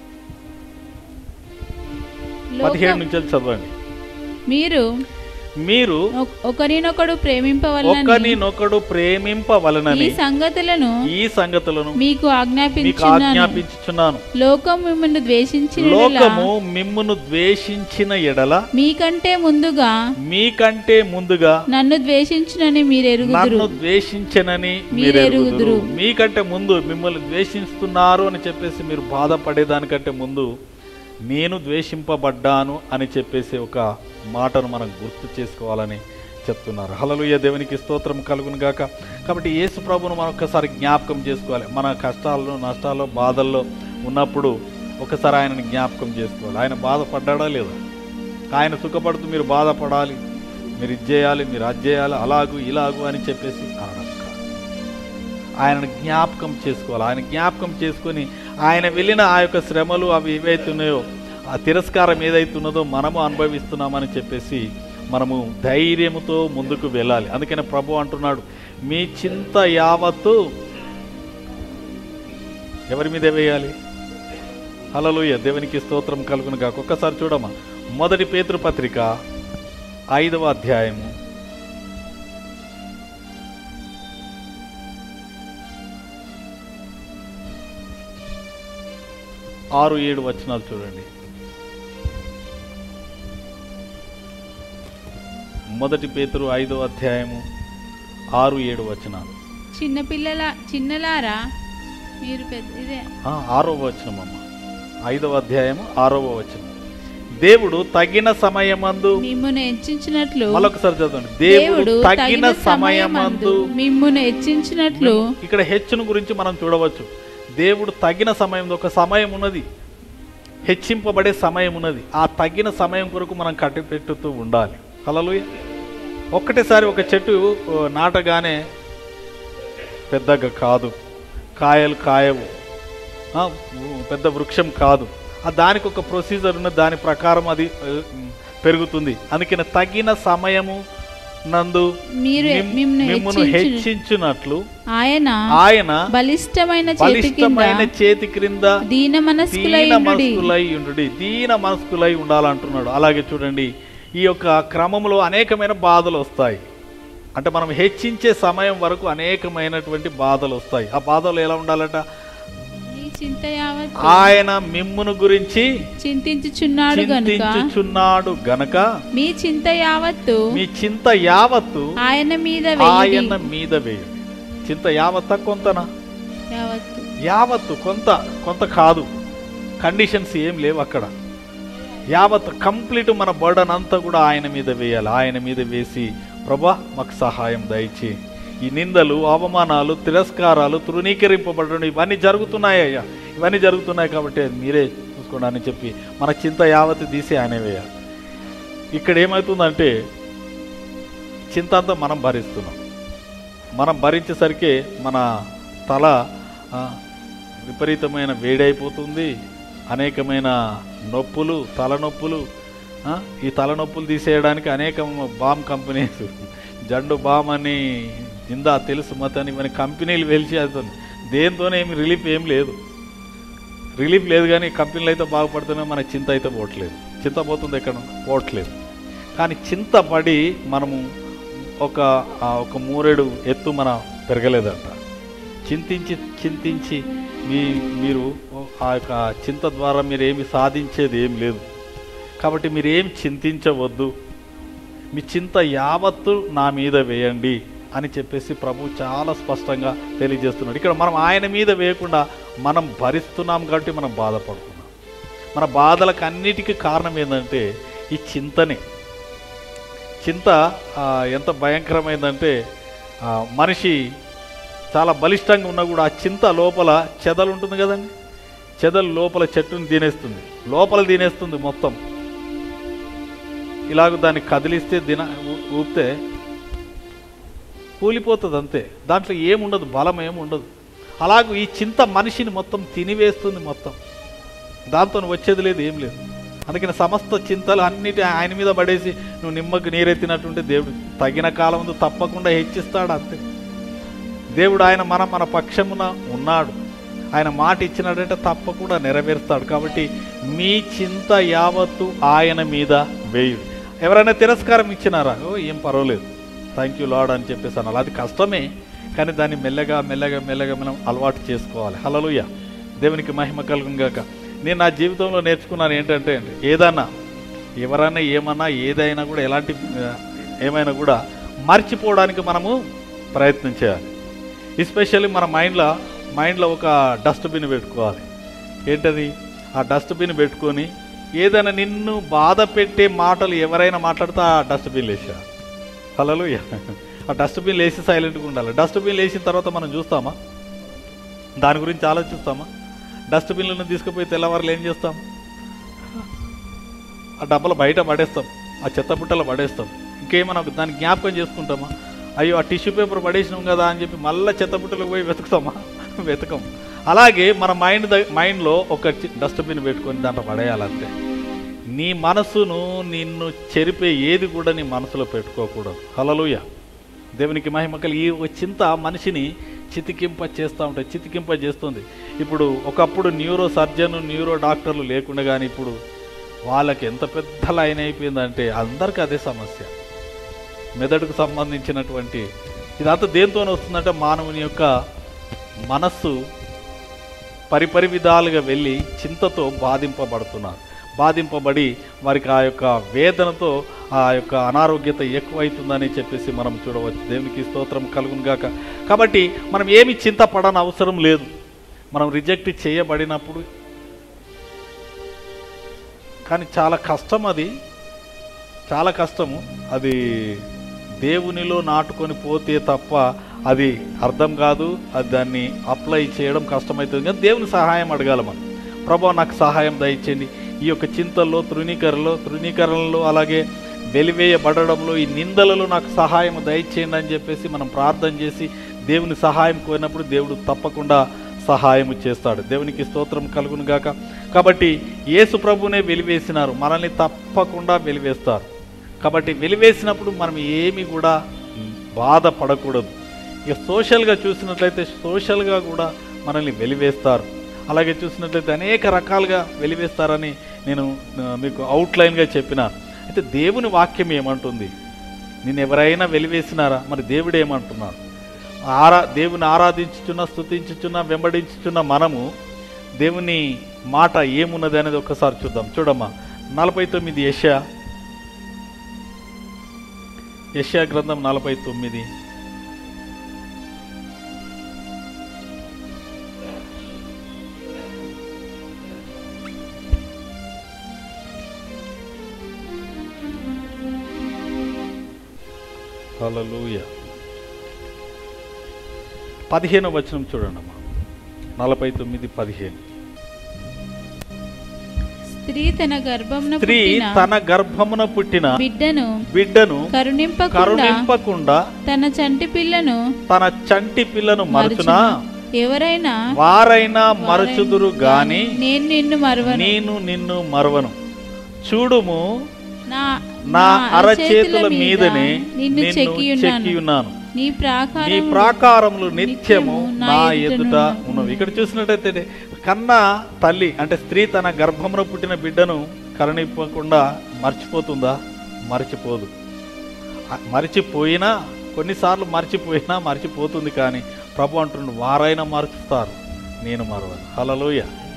పదిహేడు లోకం- నుంచి చదవండి మీరు మీరు ఒక- ఒకరినొకడు ప్రేమింపవలనని ఒకరినొకడు ఈ ప్రేమింపవలనని సంగతులను ఈ సంగతులను మీకు మీకు ఆజ్ఞాపించున్నాను ఆజ్ఞాపించుచున్నాను లోకం మిమ్మల్ని ద్వేషించిన యెడల లోకము మిమ్మును ద్వేషించిన ఎడల మీకంటే ముందుగా మీకంటే ముందుగా నన్ను ద్వేషించునని మీరు ఎరుగుదురు నన్ను ద్వేషించనని మీరెరుగుదురు. మీరెరుగుదురు మీకంటే ముందు మిమ్మల్ని ద్వేషిస్తున్నారు అని చెప్పేసి మీరు బాధపడేదానికంటే ముందు నేను ద్వేషింపబడ్డాను అని చెప్పేసి ఒక మాటను మనం గుర్తు చేసుకోవాలని చెప్తున్నారు హలలుయ దేవునికి స్తోత్రం కలుగును గాక కాబట్టి యేసు ప్రభును మనం ఒక్కసారి జ్ఞాపకం చేసుకోవాలి మన కష్టాల్లో నష్టాల్లో బాధల్లో ఉన్నప్పుడు ఒకసారి ఆయనని జ్ఞాపకం చేసుకోవాలి ఆయన బాధపడ్డాడా లేదా ఆయన సుఖపడుతూ మీరు బాధపడాలి మీరు ఇది చేయాలి మీరు అది చేయాలి అలాగూ ఇలాగూ అని చెప్పేసి అనడం కాదు ఆయనను జ్ఞాపకం చేసుకోవాలి ఆయన జ్ఞాపకం చేసుకొని ఆయన వెళ్ళిన ఆ యొక్క శ్రమలు అవి ఏవైతే ఉన్నాయో ఆ తిరస్కారం ఏదైతే ఉన్నదో మనము అనుభవిస్తున్నామని చెప్పేసి మనము ధైర్యముతో ముందుకు వెళ్ళాలి అందుకనే ప్రభు అంటున్నాడు మీ చింత యావత్తు ఎవరి మీద వేయాలి హలలుయ దేవునికి స్తోత్రం కలుగును కాక ఒక్కసారి చూడమ్మా మొదటి పేతృ పత్రిక ఐదవ అధ్యాయము ఆరు ఏడు వచనాలు చూడండి మొదటి పేతురు ఐదవ అధ్యాయము ఆరు ఏడు వచనాలు చిన్నపిల్లల చిన్నలారా మీరు పెద్ద ఇదే ఆ, ఆరవ వచనం అమ్మ ఐదవ అధ్యాయము ఆరవ వచనం దేవుడు తగిన సమయమందు మిమ్మును హెచ్చించినట్లు మరొకసారి చదవండి దేవుడు తగిన సమయమందు మిమ్మును హెచ్చించినట్లు ఇక్కడ హెచ్చును గురించి మనం చూడవచ్చు దేవుడు తగిన సమయంలో ఒక సమయం ఉన్నది హెచ్చింపబడే సమయం ఉన్నది ఆ తగిన సమయం కొరకు మనం కట్టిపెట్టుతూ ఉండాలి హలలుయ ఒక్కటేసారి ఒక చెట్టు ఓ, నాటగానే పెద్దగా కాదు కాయలు కాయవు ఆ, పెద్ద వృక్షం కాదు ఆ దానికి ఒక ప్రొసీజర్ ఉన్న దాని ప్రకారం అది ఆ, పెరుగుతుంది అందుకని తగిన సమయము నందు మీరు మిమ్- మిమ్మును మిమ్మును హెచ్చించు హెచ్చించున్నట్లు ఆయన ఆయన బలిష్టమైన చేతి బలిష్టమైన కింద చేతి క్రింద దీన మనస్కులై దీన ఉండుడి. మనస్కులై ఉండు దీన మనస్కులై ఉండాలంటున్నాడు అలాగే చూడండి ఈ యొక్క క్రమంలో అనేకమైన బాధలు వస్తాయి అంటే మనం హెచ్చించే సమయం వరకు అనేకమైనటువంటి బాధలు వస్తాయి ఆ బాధలు ఎలా ఉండాలట మీ చింత యావత్ ఆయన మిమ్మును గురించి చింతించుచున్నాడు గనుక చింతించుచున్నాడు గనక మీ చింత యావత్తు మీ చింత యావత్తు ఆయన మీద ఆయన వేయుడి మీద వేయండి చింత యావత్త కొంతనా యావత్తు యావత్తు కొంత కొంత కాదు కండిషన్స్ ఏం లేవు అక్కడ యావత్ కంప్లీట్ మన బర్డన్ అంతా కూడా ఆయన మీద వేయాలి ఆయన మీద వేసి ప్రభా మాకు సహాయం దయచి ఈ నిందలు అవమానాలు తిరస్కారాలు తృణీకరింపబడడం ఇవన్నీ జరుగుతున్నాయ్యా ఇవన్నీ జరుగుతున్నాయి కాబట్టి అది మీరే చూసుకోండి అని చెప్పి మన చింత యావత్ తీసి ఆయన వేయాలి ఇక్కడ ఏమవుతుందంటే చింత అంతా మనం భరిస్తున్నాం మనం భరించేసరికి మన తల ఆ, విపరీతమైన వేడైపోతుంది అనేకమైన నొప్పులు తలనొప్పులు ఆ, ఈ తలనొప్పులు తీసేయడానికి అనేక బామ్ కంపెనీస్ జండు బామ్ అని జిందా తెలుసు మతని ఇవన్నీ కంపెనీలు వెలిచి అవుతుంది దేంతోనే ఏమి రిలీఫ్ ఏం లేదు రిలీఫ్ లేదు కానీ కంపెనీలు అయితే బాగుపడుతున్నాయి మన చింత అయితే పోవట్లేదు చింత పోతుంది ఎక్కడ పోవట్లేదు కానీ చింతపడి మనము ఒక ఆ, ఒక మూరెడు ఎత్తు మన పెరగలేదంట చింతించి చింతించి మీ మీరు ఆ యొక్క చింత ద్వారా మీరు ఏమి సాధించేది ఏం లేదు కాబట్టి మీరు ఏం చింతించవద్దు మీ చింత యావత్తు నా మీద వేయండి అని చెప్పేసి ప్రభు చాలా స్పష్టంగా తెలియజేస్తున్నాడు ఇక్కడ మనం ఆయన మీద వేయకుండా మనం భరిస్తున్నాం కాబట్టి మనం బాధపడుతున్నాం మన బాధలకు అన్నిటికీ కారణం ఏంటంటే ఈ చింతనే చింత ఆ, ఎంత భయంకరమైందంటే ఆ, మనిషి చాలా బలిష్టంగా ఉన్నా కూడా ఆ చింత లోపల చెదలు ఉంటుంది కదండి చెదలు లోపల చెట్టుని తినేస్తుంది లోపల తినేస్తుంది మొత్తం ఇలాగ దాన్ని కదిలిస్తే దిన ఊ- ఊపితే కూలిపోతుంది అంతే దాంట్లో ఏముండదు బలం ఏముండదు అలాగూ ఈ చింత మనిషిని మొత్తం తినివేస్తుంది మొత్తం దాంతో వచ్చేది లేదు ఏం లేదు అందుకని సమస్త చింతలు అన్నిటి ఆయన మీద పడేసి నువ్వు నిమ్మకు నీరెత్తినట్టుంటే దేవుడు తగిన కాలం ముందు తప్పకుండా హెచ్చిస్తాడు అంతే దేవుడు ఆయన మన మన పక్షమున ఉన్నాడు ఆయన మాట ఇచ్చినాడంటే తప్పకుండా నెరవేరుస్తాడు కాబట్టి మీ చింత యావత్తు ఆయన మీద వేయుడు ఎవరైనా తిరస్కారం ఇచ్చినారా ఓ ఏం పర్వాలేదు థ్యాంక్ యూ లాడ్ అని చెప్పేసి అనాలి అది కష్టమే కానీ దాన్ని మెల్లగా మెల్లగా మెల్లగా మనం అలవాటు చేసుకోవాలి హలలుయ దేవునికి మహిమ కలుగుగాక నేను నా జీవితంలో నేర్చుకున్నాను ఏంటంటే అండి ఏదన్నా ఎవరైనా ఏమన్నా ఏదైనా కూడా ఎలాంటి ఆ, ఏమైనా కూడా మర్చిపోవడానికి మనము ప్రయత్నం చేయాలి ఎస్పెషల్లీ మన మైండ్లో మైండ్లో ఒక డస్ట్బిన్ పెట్టుకోవాలి ఏంటది ఆ డస్ట్బిన్ పెట్టుకొని ఏదైనా నిన్ను బాధ పెట్టే మాటలు ఎవరైనా మాట్లాడితే ఆ డస్ట్బిన్ వేసా హలో ఆ డస్ట్బిన్ వేసి సైలెంట్గా ఉండాలి డస్ట్బిన్ వేసిన తర్వాత మనం చూస్తామా దాని గురించి ఆలోచిస్తామా డస్ట్బిన్లను తీసుకుపోయి తెల్లవారులు ఏం చేస్తాం ఆ డబ్బలు బయట పడేస్తాం ఆ చెత్త బుట్టలో పడేస్తాం ఇంకేమన్నా దాన్ని జ్ఞాపకం చేసుకుంటామా అయ్యో ఆ టిష్యూ పేపర్ పడేసినాం కదా అని చెప్పి మళ్ళీ చెత్తబుట్టలకు పోయి వెతుకుతామా వెతకం అలాగే మన మైండ్ ద మైండ్లో ఒక డస్ట్బిన్ పెట్టుకొని దాంట్లో పడేయాలంతే నీ మనసును నిన్ను చెరిపే ఏది కూడా నీ మనసులో పెట్టుకోకూడదు హలలుయ దేవునికి మహిమ కలిగి ఈ ఒక చింత మనిషిని చితికింప చేస్తూ ఉంటాయి చితికింప చేస్తుంది ఇప్పుడు ఒకప్పుడు న్యూరో సర్జన్ న్యూరో డాక్టర్లు లేకుండా కానీ ఇప్పుడు వాళ్ళకి ఎంత పెద్ద లైన్ అయిపోయిందంటే అందరికీ అదే సమస్య మెదడుకు సంబంధించినటువంటి ఇదంతా దేంతో వస్తుందంటే మానవుని యొక్క మనస్సు పరిపరి విధాలుగా వెళ్ళి చింతతో బాధింపబడుతున్నారు బాధింపబడి వారికి ఆ యొక్క వేదనతో ఆ యొక్క అనారోగ్యత ఎక్కువైతుందని చెప్పేసి మనం చూడవచ్చు దేవునికి స్తోత్రం కలుగును గాక కాబట్టి మనం ఏమి చింతపడని అవసరం లేదు మనం రిజెక్ట్ చేయబడినప్పుడు కానీ చాలా కష్టం అది చాలా కష్టము అది దేవునిలో నాటుకొని పోతే తప్ప అది అర్థం కాదు అది దాన్ని అప్లై చేయడం కష్టమవుతుంది కానీ దేవుని సహాయం అడగాలి మనం ప్రభా నాకు సహాయం దయచేయండి ఈ యొక్క చింతల్లో తృణీకరణలో తృణీకరణలో అలాగే వెలివేయబడడంలో ఈ నిందలలో నాకు సహాయం దయచేయండి అని చెప్పేసి మనం ప్రార్థన చేసి దేవుని సహాయం కోరినప్పుడు దేవుడు తప్పకుండా సహాయం చేస్తాడు దేవునికి స్తోత్రం కలుగును గాక కాబట్టి యేసు ప్రభునే వెలివేసినారు మనల్ని తప్పకుండా వెలివేస్తారు కాబట్టి వెలివేసినప్పుడు మనం ఏమి కూడా బాధపడకూడదు ఇక సోషల్గా చూసినట్లయితే సోషల్గా కూడా మనల్ని వెలివేస్తారు అలాగే చూసినట్లయితే అనేక రకాలుగా వెలివేస్తారని నేను ఆ, మీకు అవుట్లైన్గా చెప్పిన అయితే దేవుని వాక్యం ఏమంటుంది నేను ఎవరైనా వెలివేసినారా మరి దేవుడు ఏమంటున్నాడు ఆరా దేవుని ఆరాధించుచున్న స్తుతించుచున్న వెంబడించుచున్న మనము దేవుని మాట ఏమున్నది అనేది ఒక్కసారి చూద్దాం చూడమ్మా నలభై తొమ్మిది యశ యశా గ్రంథం నలభై తొమ్మిది హల్లెలూయ పదిహేను వచనం చూడండి అమ్మా నలభై తొమ్మిది పదిహేను స్త్రీ తన గర్భమున స్త్రీ పుట్టిన తన గర్భమున పుట్టిన బిడ్డను బిడ్డను కరుణింపకుండా కరుణింపకుండా తన చంటి పిల్లను తన చంటి పిల్లను మరచునా ఎవరైనా వారైనా మరచుదురు గాని నేను నిన్ను మరవను నేను నిన్ను మరవను చూడుము నా నా అరచేతుల మీదనే నిన్ను నిన్ను చెక్కియున్నాను చెక్కియున్నాను నీ నీ ప్రాకారం ప్రాకారములు నిత్యము నిత్యము నా నా ఎదుట ఎదుట ఉన్నవి ఇక్కడ చూసినట్టయితే కన్నా తల్లి అంటే స్త్రీ తన గర్భంలో పుట్టిన బిడ్డను కరుణింపకుండా మర్చిపోతుందా మర్చిపోదు ఆ, మర్చిపోయినా కొన్నిసార్లు మర్చిపోయినా మర్చిపోతుంది కానీ ప్రభు అంటుండు వారైనా మర్చుతారు నేను మరవను హలలోయ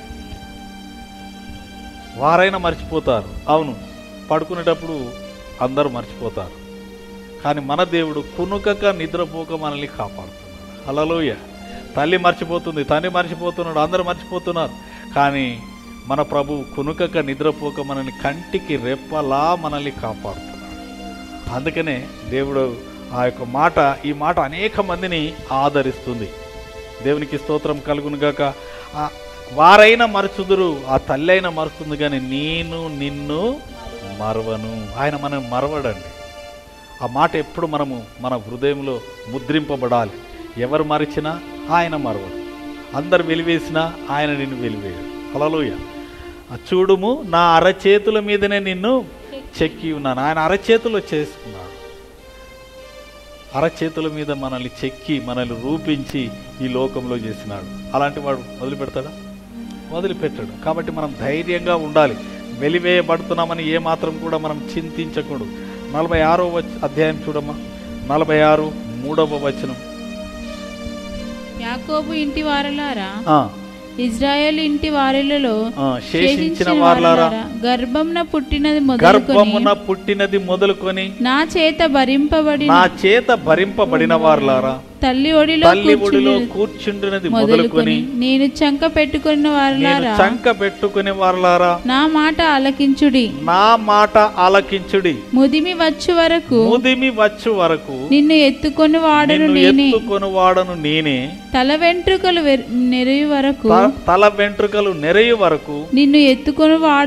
వారైనా మర్చిపోతారు అవును పడుకునేటప్పుడు అందరూ మర్చిపోతారు కానీ మన దేవుడు కునుకక నిద్రపోక మనల్ని కాపాడుతున్నాడు హలలోయ తల్లి మర్చిపోతుంది తండ్రి మర్చిపోతున్నాడు అందరూ మర్చిపోతున్నారు కానీ మన ప్రభు కునుకక నిద్రపోక మనల్ని కంటికి రెప్పలా మనల్ని కాపాడుతున్నాడు అందుకనే దేవుడు ఆ యొక్క మాట ఈ మాట అనేక మందిని ఆదరిస్తుంది దేవునికి స్తోత్రం కలుగును గాక ఆ వారైన మరచుదురు ఆ తల్లి అయినా మరుస్తుంది కానీ నేను నిన్ను మరవను ఆయన మనం మరవడండి ఆ మాట ఎప్పుడు మనము మన హృదయంలో ముద్రింపబడాలి ఎవరు మరిచినా ఆయన మరవడు అందరు వెలివేసినా ఆయన నిన్ను వెలివేయడు హలలోయ ఆ చూడుము నా అరచేతుల మీదనే నిన్ను చెక్కి ఉన్నాను ఆయన అరచేతులో చేసుకున్నాడు అరచేతుల మీద మనల్ని చెక్కి మనల్ని రూపించి ఈ లోకంలో చేసినాడు అలాంటి వాడు వదిలిపెడతాడా వదిలిపెట్టాడు కాబట్టి మనం ధైర్యంగా ఉండాలి వెలివేయబడుతున్నామని ఏమాత్రం కూడా మనం చింతించకూడదు నలభై ఆరో వచ అధ్యాయం చూడమ్మా నలభై ఆరు మూడవ వచనం యాకోబు ఇంటి వారలారా ఆ, ఇజ్రాయెల్ ఇంటి వారిలలో ఆ, శేషించిన వారలారా గర్భమున పుట్టినది మొదలుకొని గర్భమున పుట్టినది మొదలుకొని నా చేత భరింపబడి నా చేత భరింపబడిన వారలారా తల్లి ఒడిలో తల్లి ఒడిలో కూర్చుని కూర్చుండినది మొదలుకొని మొదలుకొని నేను చంక పెట్టుకున్న నేను వారలారా చంక పెట్టుకునే వారలారా నా మాట ఆలకించుడి నా మాట ఆలకించుడి ముదిమి వచ్చు వరకు ముదిమి వచ్చు వరకు నిన్ను ఎత్తుకొని వాడను నిన్ను నేనే ఎత్తుకొని వాడను నేనే తల వెంట్రుకలు వె- నెరయి వరకు త- తల వెంట్రుకలు నెరయి వరకు నిన్ను ఎత్తుకొని వాడను నిన్ను నేనే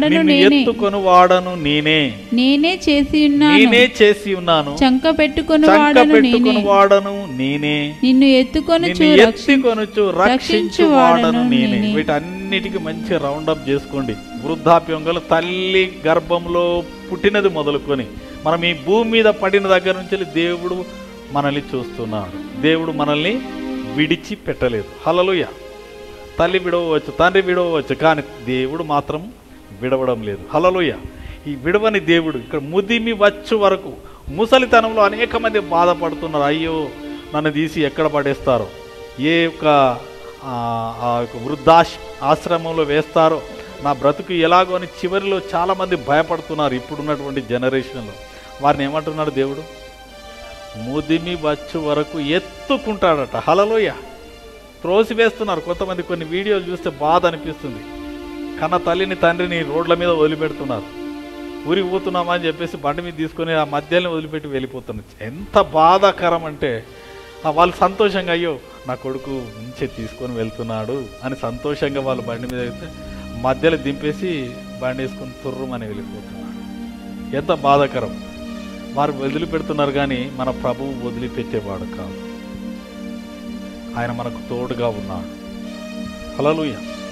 ఎత్తుకొని వాడను నేనే నేనే చేసి ఉన్నాను నేనే చేసి ఉన్నాను చంక పెట్టుకొని చంక వాడను పెట్టుకొని నేనే వాడను నేనే నిన్ను ఎత్తుకొని నిన్ను ఎత్తుకొనుచు రక్షించు వాడను నేనే వీటన్నిటికీ మంచి రౌండప్ చేసుకోండి వృద్ధాప్యం గల తల్లి గర్భంలో పుట్టినది మొదలుకొని మనం ఈ భూమి మీద పడిన దగ్గర నుంచి దేవుడు మనల్ని చూస్తున్నాడు దేవుడు మనల్ని విడిచి పెట్టలేదు హలలుయ తల్లి విడవచ్చు తండ్రి విడవచ్చు కానీ దేవుడు మాత్రం విడవడం లేదు హలలుయ ఈ విడవని దేవుడు ఇక్కడ ముదిమి వచ్చు వరకు ముసలితనంలో అనేక మంది బాధపడుతున్నారు అయ్యో నన్ను తీసి ఎక్కడ పడేస్తారో ఏ యొక్క ఆ, ఆ యొక్క వృద్ధాశ్ ఆశ్రమంలో వేస్తారో నా బ్రతుకు ఎలాగో అని చివరిలో చాలామంది భయపడుతున్నారు ఇప్పుడున్నటువంటి జనరేషన్లో వారిని ఏమంటున్నాడు దేవుడు ముదిమి వచ్చు వరకు ఎత్తుకుంటాడట హలలోయ త్రోసివేస్తున్నారు కొంతమంది కొన్ని వీడియోలు చూస్తే బాధ అనిపిస్తుంది కన్న తల్లిని తండ్రిని రోడ్ల మీద వదిలిపెడుతున్నారు ఊరికి పోతున్నామా అని చెప్పేసి బండి మీద తీసుకొని ఆ మధ్యలో వదిలిపెట్టి వెళ్ళిపోతున్నారు ఎంత బాధాకరం అంటే ఆ వాళ్ళు సంతోషంగా అయ్యో నా కొడుకు నుంచే తీసుకొని వెళ్తున్నాడు అని సంతోషంగా వాళ్ళు బండి మీద అయితే మధ్యలో దింపేసి బండి వేసుకొని తుర్రమని వెళ్ళిపోతున్నాడు ఎంత బాధాకరం వారు వదిలిపెడుతున్నారు కానీ మన ప్రభువు వదిలిపెట్టేవాడు కాదు ఆయన మనకు తోడుగా ఉన్నాడు హలలుయ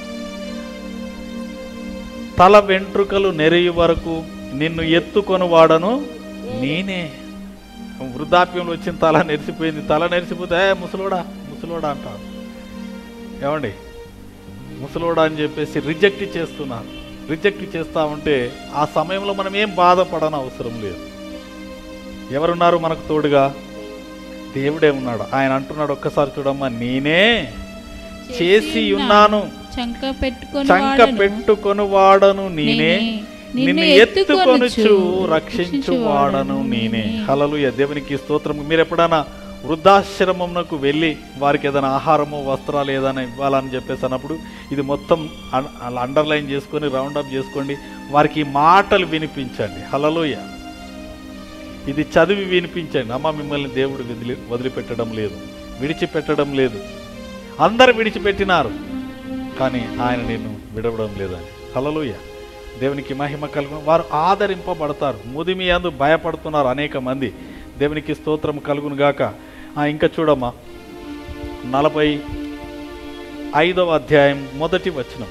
తల వెంట్రుకలు నెరయి వరకు నిన్ను ఎత్తుకొని వాడను నేనే వృద్ధాప్యంలో వచ్చిన తల నెరిసిపోయింది తల నెరిసిపోతే "ఏ, ముసలోడా ముసలోడా అంటారు ఏమండి ముసలోడా అని చెప్పేసి రిజెక్ట్ చేస్తున్నారు రిజెక్ట్ చేస్తా ఉంటే ఆ సమయంలో మనం ఏం బాధపడని అవసరం లేదు ఎవరున్నారు మనకు తోడుగా దేవుడే ఉన్నాడు ఆయన అంటున్నాడు ఒక్కసారి చూడమ్మా నేనే చేసి ఉన్నాను చంక పెట్టుకొని చంక వాడను పెట్టుకొని వాడను నేనే నిన్ను నిన్ను ఎత్తుకొనుచు, ఎత్తుకొనుచు రక్షించు వాడను నేనే హలలుయ దేవునికి స్తోత్రం మీరు ఎప్పుడైనా వృద్ధాశ్రమంకు వెళ్ళి వారికి ఏదైనా ఆహారము వస్త్రాలు ఏదైనా ఇవ్వాలని చెప్పేసి అన్నప్పుడు ఇది మొత్తం అన్- అలా అండర్లైన్ చేసుకొని రౌండప్ చేసుకోండి వారికి ఈ మాటలు వినిపించండి హలలుయ ఇది చదివి వినిపించండి అమ్మ మిమ్మల్ని దేవుడు వదిలి వదిలిపెట్టడం లేదు విడిచిపెట్టడం లేదు అందరు విడిచిపెట్టినారు కానీ ఆయన నిన్ను విడవడం లేదని హలలుయ దేవునికి మహిమ కలుగు వారు ఆదరింపబడతారు ముదిమి అందు భయపడుతున్నారు అనేక మంది దేవునికి స్తోత్రం కలుగును గాక ఆ, ఇంకా చూడమ్మా నలభై ఐదవ అధ్యాయం మొదటి వచనం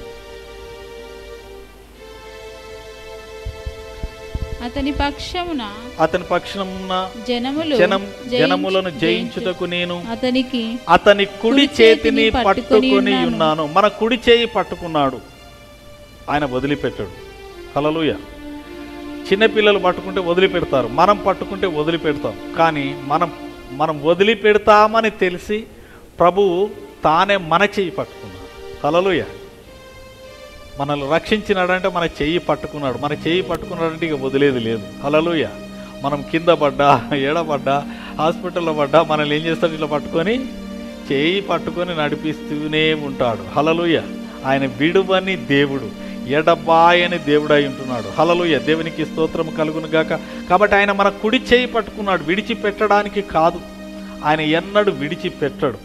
అతని పక్షమున అతని పక్షమున జనములు జనం జయించు- జనములను జయించు- జయించుటకు నేను అతనికి అతని కుడి కుడి చేతిని చేతిని పట్టుకొని పట్టుకొని ఉన్నాను. ఉన్నాను మన కుడి చేయి పట్టుకున్నాడు ఆయన వదిలిపెట్టాడు హలలుయ చిన్నపిల్లలు పట్టుకుంటే వదిలిపెడతారు మనం పట్టుకుంటే వదిలిపెడతాం కానీ మనం మనం వదిలిపెడతామని తెలిసి ప్రభువు తానే మన చెయ్యి పట్టుకున్నాడు హలలుయ మనల్ని రక్షించినాడంటే మన చెయ్యి పట్టుకున్నాడు మన చెయ్యి పట్టుకున్నాడంటే ఇక వదిలేది లేదు హలలుయ మనం కింద పడ్డా ఎడబడ్డా హాస్పిటల్లో పడ్డా మనల్ని ఏం చేస్తాడు ఇట్లా పట్టుకొని చేయి పట్టుకొని నడిపిస్తూనే ఉంటాడు హలలుయ ఆయన విడువని దేవుడు ఎడబాయని దేవుడై ఉంటున్నాడు హలలుయ దేవునికి స్తోత్రం కలుగును గాక కాబట్టి ఆయన మన కుడి చేయి పట్టుకున్నాడు విడిచిపెట్టడానికి కాదు ఆయన ఎన్నడూ విడిచిపెట్టడు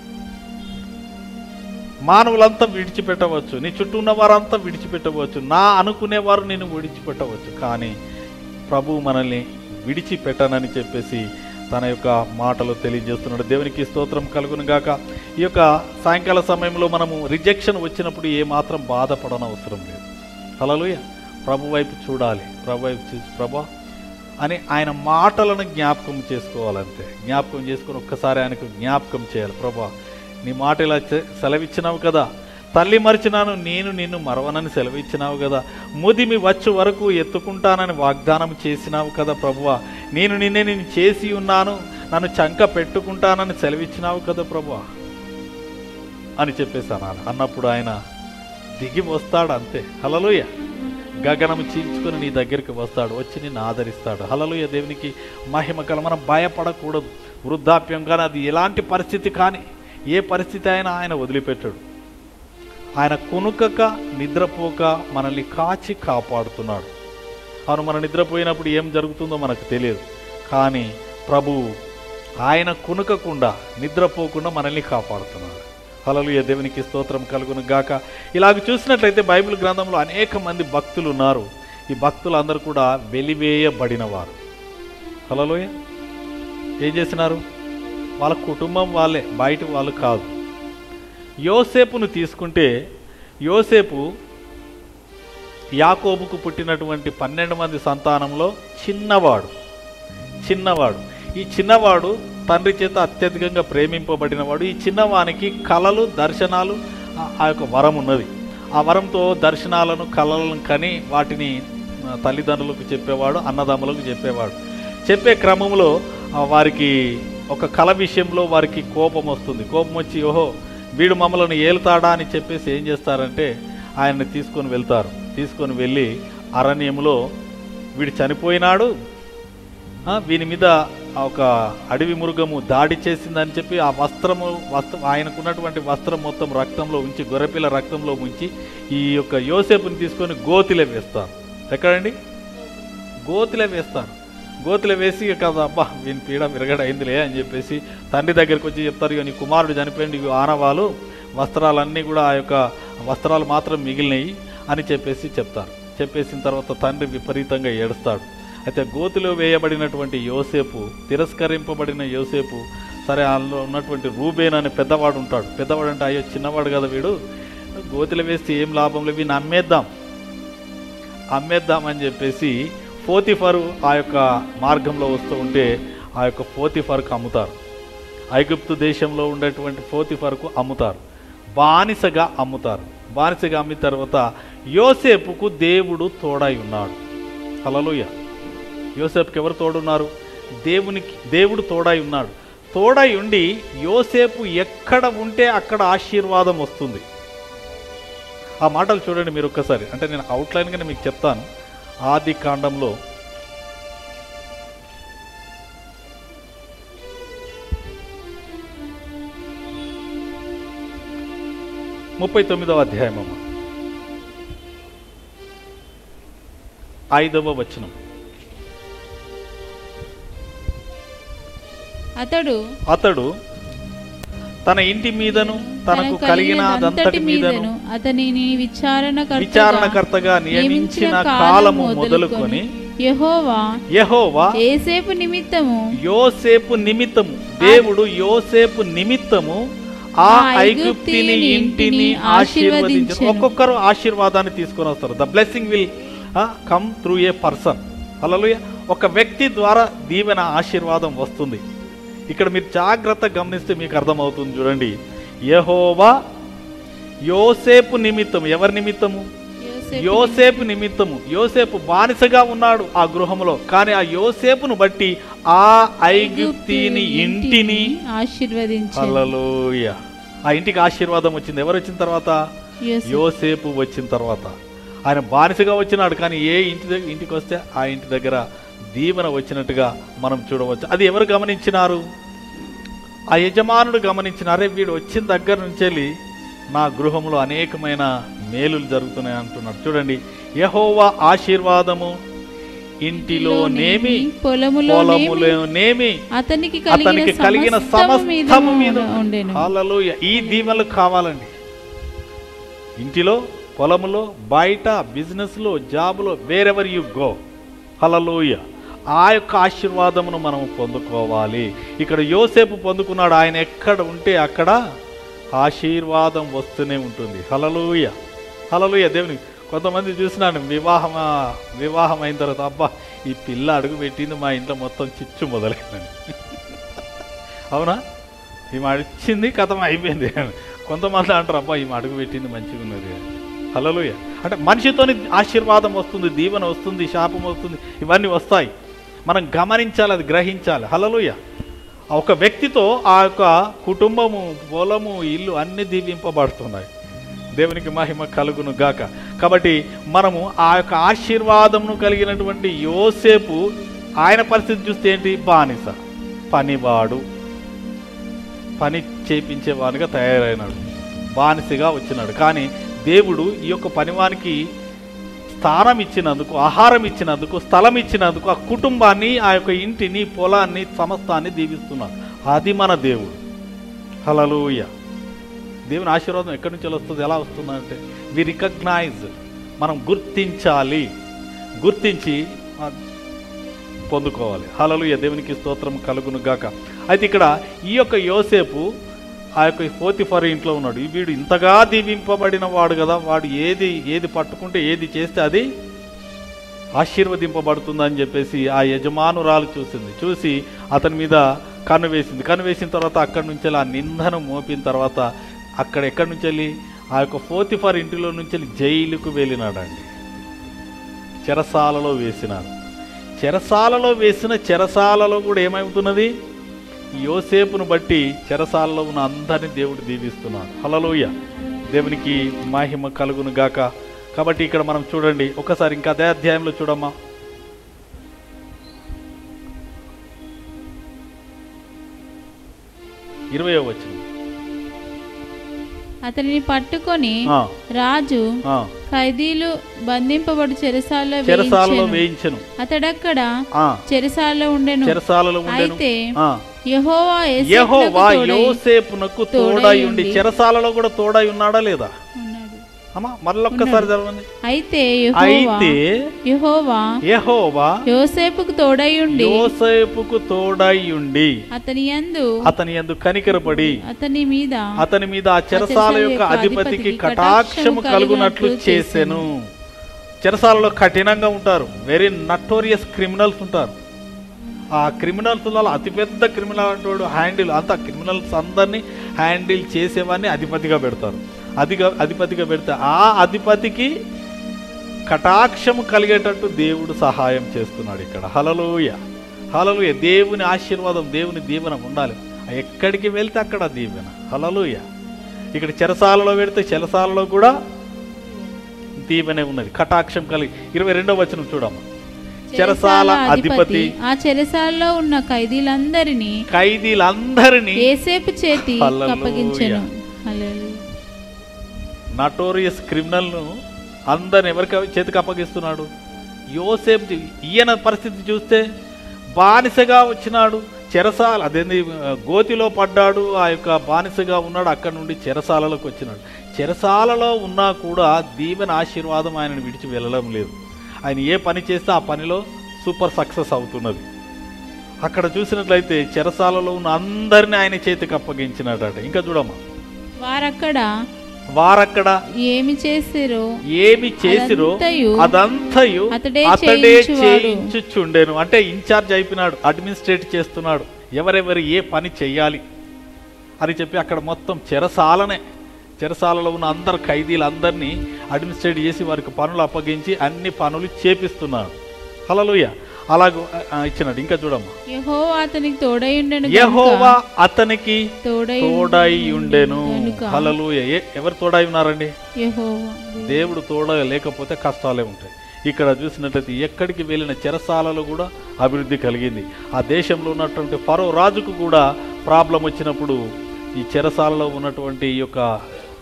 మానవులంతా విడిచిపెట్టవచ్చు నీ చుట్టూ ఉన్న వారంతా విడిచిపెట్టవచ్చు నా అనుకునేవారు నేను విడిచిపెట్టవచ్చు కానీ ప్రభు మనల్ని విడిచిపెట్టనని చెప్పేసి తన యొక్క మాటలు తెలియజేస్తున్నాడు దేవునికి స్తోత్రం కలుగును గాక ఈ యొక్క సాయంకాల సమయంలో మనము రిజెక్షన్ వచ్చినప్పుడు ఏ మాత్రం బాధపడన అవసరం లేదు హలలుయ ప్రభు వైపు చూడాలి ప్రభు వైపు చూసి ప్రభా అని ఆయన మాటలను జ్ఞాపకం చేసుకోవాలంతే జ్ఞాపకం చేసుకొని ఒక్కసారి ఆయనకు జ్ఞాపకం చేయాలి ప్రభా నీ మాట ఇలా చె- సెలవిచ్చినావు కదా తల్లి మరిచినాను నేను నిన్ను మరవనని సెలవిచ్చినావు కదా ముదిమి వచ్చు వరకు ఎత్తుకుంటానని వాగ్దానం చేసినావు కదా ప్రభువా నేను నిన్నే నేను చేసి ఉన్నాను నన్ను చంక పెట్టుకుంటానని సెలవిచ్చినావు కదా ప్రభువా అని చెప్పేసి అన్నాడు అన్నప్పుడు ఆయన దిగి వస్తాడు అంతే హలలుయ గగనం చీల్చుకొని నీ దగ్గరికి వస్తాడు వచ్చి నిన్ను ఆదరిస్తాడు హలలుయ దేవునికి మహిమ కల మనం భయపడకూడదు వృద్ధాప్యం కానీ అది ఎలాంటి పరిస్థితి కానీ ఏ పరిస్థితి అయినా ఆయన వదిలిపెట్టాడు ఆయన కునుకక నిద్రపోక మనల్ని కాచి కాపాడుతున్నాడు అవును మనం నిద్రపోయినప్పుడు ఏం జరుగుతుందో మనకు తెలియదు కానీ ప్రభువు ఆయన కునుకకుండా నిద్రపోకుండా మనల్ని కాపాడుతున్నాడు హలలుయ దేవునికి స్తోత్రం కలుగును గాక ఇలాగ చూసినట్లయితే బైబిల్ గ్రంథంలో అనేక మంది భక్తులు ఉన్నారు ఈ భక్తులందరూ కూడా వెలివేయబడినవారు హలోయ ఏం చేసినారు వాళ్ళ కుటుంబం వాళ్ళే బయట వాళ్ళు కాదు యోసేపును తీసుకుంటే యోసేపు యాకోబుకు పుట్టినటువంటి పన్నెండు మంది సంతానంలో చిన్నవాడు చిన్నవాడు ఈ చిన్నవాడు తండ్రి చేత అత్యధికంగా ప్రేమింపబడినవాడు ఈ చిన్నవానికి కళలు దర్శనాలు ఆ- ఆ యొక్క వరం ఉన్నది ఆ వరంతో దర్శనాలను కళలను కని వాటిని ఆ, తల్లిదండ్రులకు చెప్పేవాడు అన్నదమ్ములకు చెప్పేవాడు చెప్పే క్రమంలో ఆ, వారికి ఒక కళ విషయంలో వారికి కోపం వస్తుంది కోపం వచ్చి ఓహో వీడు మమ్మల్ని ఏలుతాడా అని చెప్పేసి ఏం చేస్తారంటే ఆయన్ని తీసుకొని వెళ్తారు తీసుకొని వెళ్ళి అరణ్యంలో వీడు చనిపోయినాడు ఆ, వీని మీద ఆ ఒక అడవి మృగము దాడి చేసిందని చెప్పి ఆ వస్త్రము వస్త్రం ఆయనకున్నటువంటి వస్త్రం మొత్తం రక్తంలో ఉంచి గొర్రెపిల్ల రక్తంలో ఉంచి ఈ యొక్క యోసేపుని తీసుకొని గోతిలో వేస్తారు ఎక్కడండి గోతిలో వేస్తారు గోతిలో వేసి కదా అబ్బా వీని పీడ విరగడైందిలే అని చెప్పేసి తండ్రి దగ్గరికి వచ్చి చెప్తారు ఇక నీ కుమారుడు చనిపోయింది ఇవి ఆనవాలు వస్త్రాలన్నీ కూడా ఆ యొక్క వస్త్రాలు మాత్రం మిగిలినాయి అని చెప్పేసి చెప్తారు చెప్పేసిన తర్వాత తండ్రి విపరీతంగా ఏడుస్తాడు అయితే గోతిలో వేయబడినటువంటి యోసేపు తిరస్కరింపబడిన యోసేపు సరే అందులో ఉన్నటువంటి రూబేన్ అనే పెద్దవాడు ఉంటాడు పెద్దవాడు అంటే అయ్యో చిన్నవాడు కదా వీడు గోతిలో వేస్తే ఏం లాభం లేదు వీడిని అమ్మేద్దాం అమ్మేద్దామని చెప్పేసి పోతిఫరు ఆ యొక్క మార్గంలో వస్తూ ఉంటే ఆ యొక్క పోతిఫర్కు అమ్ముతారు ఐగుప్తు దేశంలో ఉండేటువంటి పోతిఫర్కు అమ్ముతారు బానిసగా అమ్ముతారు బానిసగా అమ్మిన తర్వాత యోసేపుకు దేవుడు తోడై ఉన్నాడు హల్లెలూయా యోసేపుకి ఎవరు తోడున్నారు దేవునికి దేవుడు తోడై ఉన్నాడు తోడై ఉండి యోసేపు ఎక్కడ ఉంటే అక్కడ ఆశీర్వాదం వస్తుంది ఆ మాటలు చూడండి మీరు ఒక్కసారి అంటే నేను అవుట్లైన్గానే మీకు చెప్తాను ఆది కాండంలో ముప్పై తొమ్మిదవ అధ్యాయం అమ్మ ఐదవ వచనం అతడు అతడు తన ఇంటి మీదను తనకు కలిగిన అదంతటి మీదను అతనిని విచారణ విచారణకర్తగా నియమించిన కాలము మొదలుకొని యెహోవా యెహోవా ఏసేపు నిమిత్తము యోసేపు నిమిత్తము దేవుడు యోసేపు నిమిత్తము ఆ ఆ ఐగుప్తిని ఐగుప్తీయుని ఇంటిని ఇంటిని ఆశీర్వదించారు ఆశీర్వదించెను. ఒక్కొక్కరు ఆశీర్వాదాన్ని తీసుకొని వస్తారు the blessing will come through a person అలలుయ ఒక వ్యక్తి ద్వారా దీవెన ఆశీర్వాదం వస్తుంది ఇక్కడ మీరు జాగ్రత్త గమనిస్తే మీకు అర్థమవుతుంది చూడండి యెహోవా యోసేపు నిమిత్తం ఎవరి నిమిత్తము యోసేపు యోసేపు నిమిత్తము యోసేపు బానిసగా ఉన్నాడు ఆ గృహంలో కానీ ఆ యోసేపును బట్టి ఆ ఐగుప్తిని ఇంటిని ఆశీర్వదించారు హల్లెలూయా ఆ ఇంటికి ఆశీర్వాదం వచ్చింది ఎవరు వచ్చిన తర్వాత యోసేపు వచ్చిన తర్వాత ఆయన బానిసగా వచ్చినాడు కానీ ఏ ఇంటి దగ్గర ఇంటికి వస్తే ఆ ఇంటి దగ్గర దీవెన వచ్చినట్టుగా మనం చూడవచ్చు అది ఎవరు గమనించినారు ఆ యజమానుడు గమనించినారే వీడు వచ్చిన దగ్గర నుంచి వెళ్ళి నా గృహంలో అనేకమైన మేలులు జరుగుతున్నాయి అంటున్నాడు చూడండి యెహోవా ఆశీర్వాదము ఇంటిలో నేమి పొలములో పొలములో నేమి అతనికి అతనికి కలిగిన సమస్తము మీద ఉండేను హల్లెలూయా ఈ దీవెనలు కావాలండి ఇంటిలో పొలములో బయట బిజినెస్లో జాబులో వేరెవర్ యు గో హలలోయ ఆ యొక్క ఆశీర్వాదమును మనం పొందుకోవాలి ఇక్కడ యోసేపు పొందుకున్నాడు ఆయన ఎక్కడ ఉంటే అక్కడ ఆశీర్వాదం వస్తూనే ఉంటుంది హలలోయ హలలోయ దేవుని కొంతమంది చూసినాను వివాహం వివాహం అయిన తర్వాత అబ్బా ఈ పిల్ల అడుగు పెట్టింది మా ఇంట్లో మొత్తం చిచ్చు మొదలైందని అవునా ఈమె అడిచింది కథం అయిపోయింది కొంతమంది అంటారు అబ్బా ఈమె అడుగు పెట్టింది మంచిగా ఉన్నది హలోయ అంటే మనిషితోని ఆశీర్వాదం వస్తుంది దీవెన వస్తుంది శాపం వస్తుంది ఇవన్నీ వస్తాయి మనం గమనించాలి అది గ్రహించాలి హలలుయ ఒక వ్యక్తితో ఆ యొక్క కుటుంబము పొలము ఇల్లు అన్ని దీవింపబడుతున్నాయి దేవునికి మహిమ కలుగును గాక కాబట్టి మనము ఆ యొక్క ఆశీర్వాదమును కలిగినటువంటి యోసేపు ఆయన పరిస్థితి చూస్తే ఏంటి బానిస పనివాడు పని చేపించేవాడిగా తయారైనాడు బానిసగా వచ్చినాడు కానీ దేవుడు ఈ యొక్క పనివానికి స్థానం ఇచ్చినందుకు ఆహారం ఇచ్చినందుకు స్థలం ఇచ్చినందుకు ఆ కుటుంబాన్ని ఆ యొక్క ఇంటిని పొలాన్ని సమస్తాన్ని దీవిస్తున్నాడు అది మన దేవుడు హలలుయ దేవుని ఆశీర్వాదం ఎక్కడి నుంచి వస్తుంది ఎలా వస్తుందంటే వి రికగ్నైజ్ మనం గుర్తించాలి గుర్తించి ఆ, పొందుకోవాలి హలలుయ దేవునికి స్తోత్రం కలుగును గాక అయితే ఇక్కడ ఈ యొక్క యోసేపు ఆ యొక్క పోతిఫర్ ఇంట్లో ఉన్నాడు ఈ వీడు ఇంతగా దీవింపబడిన వాడు కదా వాడు ఏది ఏది పట్టుకుంటే ఏది చేస్తే అది ఆశీర్వదింపబడుతుందని చెప్పేసి ఆ యజమానురాలు చూసింది చూసి అతని మీద కన్ను వేసింది కన్ను వేసిన తర్వాత అక్కడి నుంచి వెళ్ళి ఆ నిందను మోపిన తర్వాత అక్కడ ఎక్కడి నుంచి వెళ్ళి ఆ యొక్క ఫోతిఫర్ ఇంటిలో నుంచి వెళ్ళి జైలుకు వెళ్ళినాడండి చెరసాలలో వేసినాడు చెరసాలలో వేసిన చెరసాలలో కూడా ఏమవుతున్నది ఈ యోసేపును బట్టి చెరసాలలో ఉన్న అందరిని దేవుడు దీవిస్తున్నాడు హలలోయ దేవునికి మహిమ కలుగును గాక కాబట్టి ఇక్కడ మనం చూడండి ఒకసారి ఇంకా అదే అధ్యాయంలో చూడమ్మా ఇరవయో వచ్చింది అతనిని పట్టుకొని ఆ, రాజు ఆ. ఖైదీలు బంధింపబడు చెరసాలలో చెరసాలలో వేయించెను. వేయించను అతడక్కడ ఆ, చెరసాలలో ఉండెను చెరసాలలో ఉండెను అయితే ఆ. యెహోవా యోసేపునకు యెహోవా తోడై యోసేపునకు తోడై తోడై ఉండి ఉండి చెరసాలలో కూడా తోడై ఉన్నాడా లేదా ఉన్నాడు. అమ్మా మళ్ళొక్కసారి చదవండి అయితే యెహోవా అయితే యెహోవా యెహోవా యోసేపుకు తోడై ఉండి యోసేపుకు తోడై ఉండి అతని యందు అతని యందు కనికరపడి అతని మీద అతని మీద ఆ చెరసాల యొక్క అధిపతికి కటాక్షము కలుగునట్లు చేసెను చెరసాలలో కఠినంగా ఉంటారు వెరీ నటోరియస్ క్రిమినల్స్ ఉంటారు ఆ క్రిమినల్స్లలో అతిపెద్ద క్రిమినల్ అంటాడు హ్యాండిల్ అంత క్రిమినల్స్ అందరినీ హ్యాండిల్ చేసేవాడిని అధిపతిగా పెడతారు అధిగా అధిపతిగా పెడితే ఆ అధిపతికి కటాక్షము కలిగేటట్టు దేవుడు సహాయం చేస్తున్నాడు ఇక్కడ హలలోయ హలలోయ దేవుని ఆశీర్వాదం దేవుని దీవెన ఉండాలి ఎక్కడికి వెళ్తే అక్కడ దీవెన హలలోయ ఇక్కడ చెరసాలలో పెడితే చెరసాలలో కూడా దీవెనే ఉన్నది కటాక్షం కలిగి ఇరవై రెండవ వచనం చూడమ్మా చెరసాల అధిపతి ఆ చెరసాలలో ఉన్న ఖైదీలందరినీ ఖైదీలందరినీ ఏసేపు చేతి హల్లెలూయా. అప్పగించెను హల్లెలూయా. నటోరియస్ క్రిమినల్ను అందరిని ఎవరికి చేతికి అప్పగిస్తున్నాడు యోసేపు జీ- ఈయన పరిస్థితి చూస్తే బానిసగా వచ్చినాడు చెరసాల అదేంది ఆ, గోతిలో పడ్డాడు ఆ యొక్క బానిసగా ఉన్నాడు అక్కడి నుండి చెరసాలలోకి వచ్చినాడు చెరసాలలో ఉన్నా కూడా దీవెన ఆశీర్వాదం ఆయనను విడిచి వెళ్ళడం లేదు ఆయన ఏ పని చేస్తే ఆ పనిలో సూపర్ సక్సెస్ అవుతున్నది అక్కడ చూసినట్లయితే చెరసాలలో ఉన్న అందరిని ఆయన చేతికి అప్పగించినాడట ఇంకా చూడమ్మా వారక్కడ వారక్కడ ఏమి చేసిరో ఏమి చేసిరో అదంతయు అదంతయు అతడే అతడే చేయించువాడు. చేయించుచుండెను అంటే ఇన్ఛార్జ్ అయిపోయినాడు అడ్మినిస్ట్రేట్ చేస్తున్నాడు ఎవరెవరు ఏ పని చెయ్యాలి అని చెప్పి అక్కడ మొత్తం చెరసాలనే చెరసాలలో ఉన్న అందరు ఖైదీలందరినీ అడ్మినిస్ట్రేట్ చేసి వారికి పనులు అప్పగించి అన్ని పనులు చేపిస్తున్నాడు హలలుయ అలాగ ఆ, ఇచ్చినాడు ఇంకా చూడమ్మా యెహోవా అతనికి తోడై ఉండెను యెహోవా అతనికి తోడై తోడై ఉండెను గనుక హలలుయ ఎవరు తోడై ఉన్నారండి యెహోవా దేవుడు తోడ లేకపోతే కష్టాలే ఉంటాయి ఇక్కడ చూసినట్లయితే ఎక్కడికి వెళ్ళిన చెరసాలలో కూడా అభివృద్ధి కలిగింది ఆ దేశంలో ఉన్నటువంటి ఫరో రాజుకు కూడా ప్రాబ్లం వచ్చినప్పుడు ఈ చెరసాలలో ఉన్నటువంటి ఈ యొక్క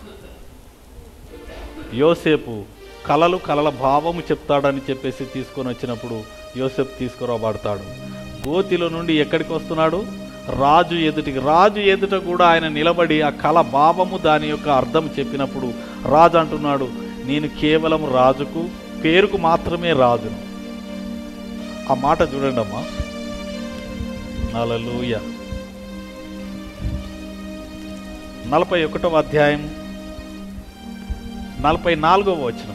యోసేపు కలలు కలల భావము చెప్తాడని చెప్పేసి తీసుకొని వచ్చినప్పుడు యోసేపు తీసుకురాబడతాడు గోతిలో నుండి ఎక్కడికి వస్తున్నాడు రాజు ఎదుటికి రాజు ఎదుట కూడా ఆయన నిలబడి ఆ కళ భావము దాని యొక్క అర్థం చెప్పినప్పుడు రాజు అంటున్నాడు నేను కేవలం రాజుకు పేరుకు మాత్రమే రాజును ఆ మాట చూడండి అమ్మా హల్లెలూయ నలభై ఒకటవ అధ్యాయం నలభై నాలుగవ వచనం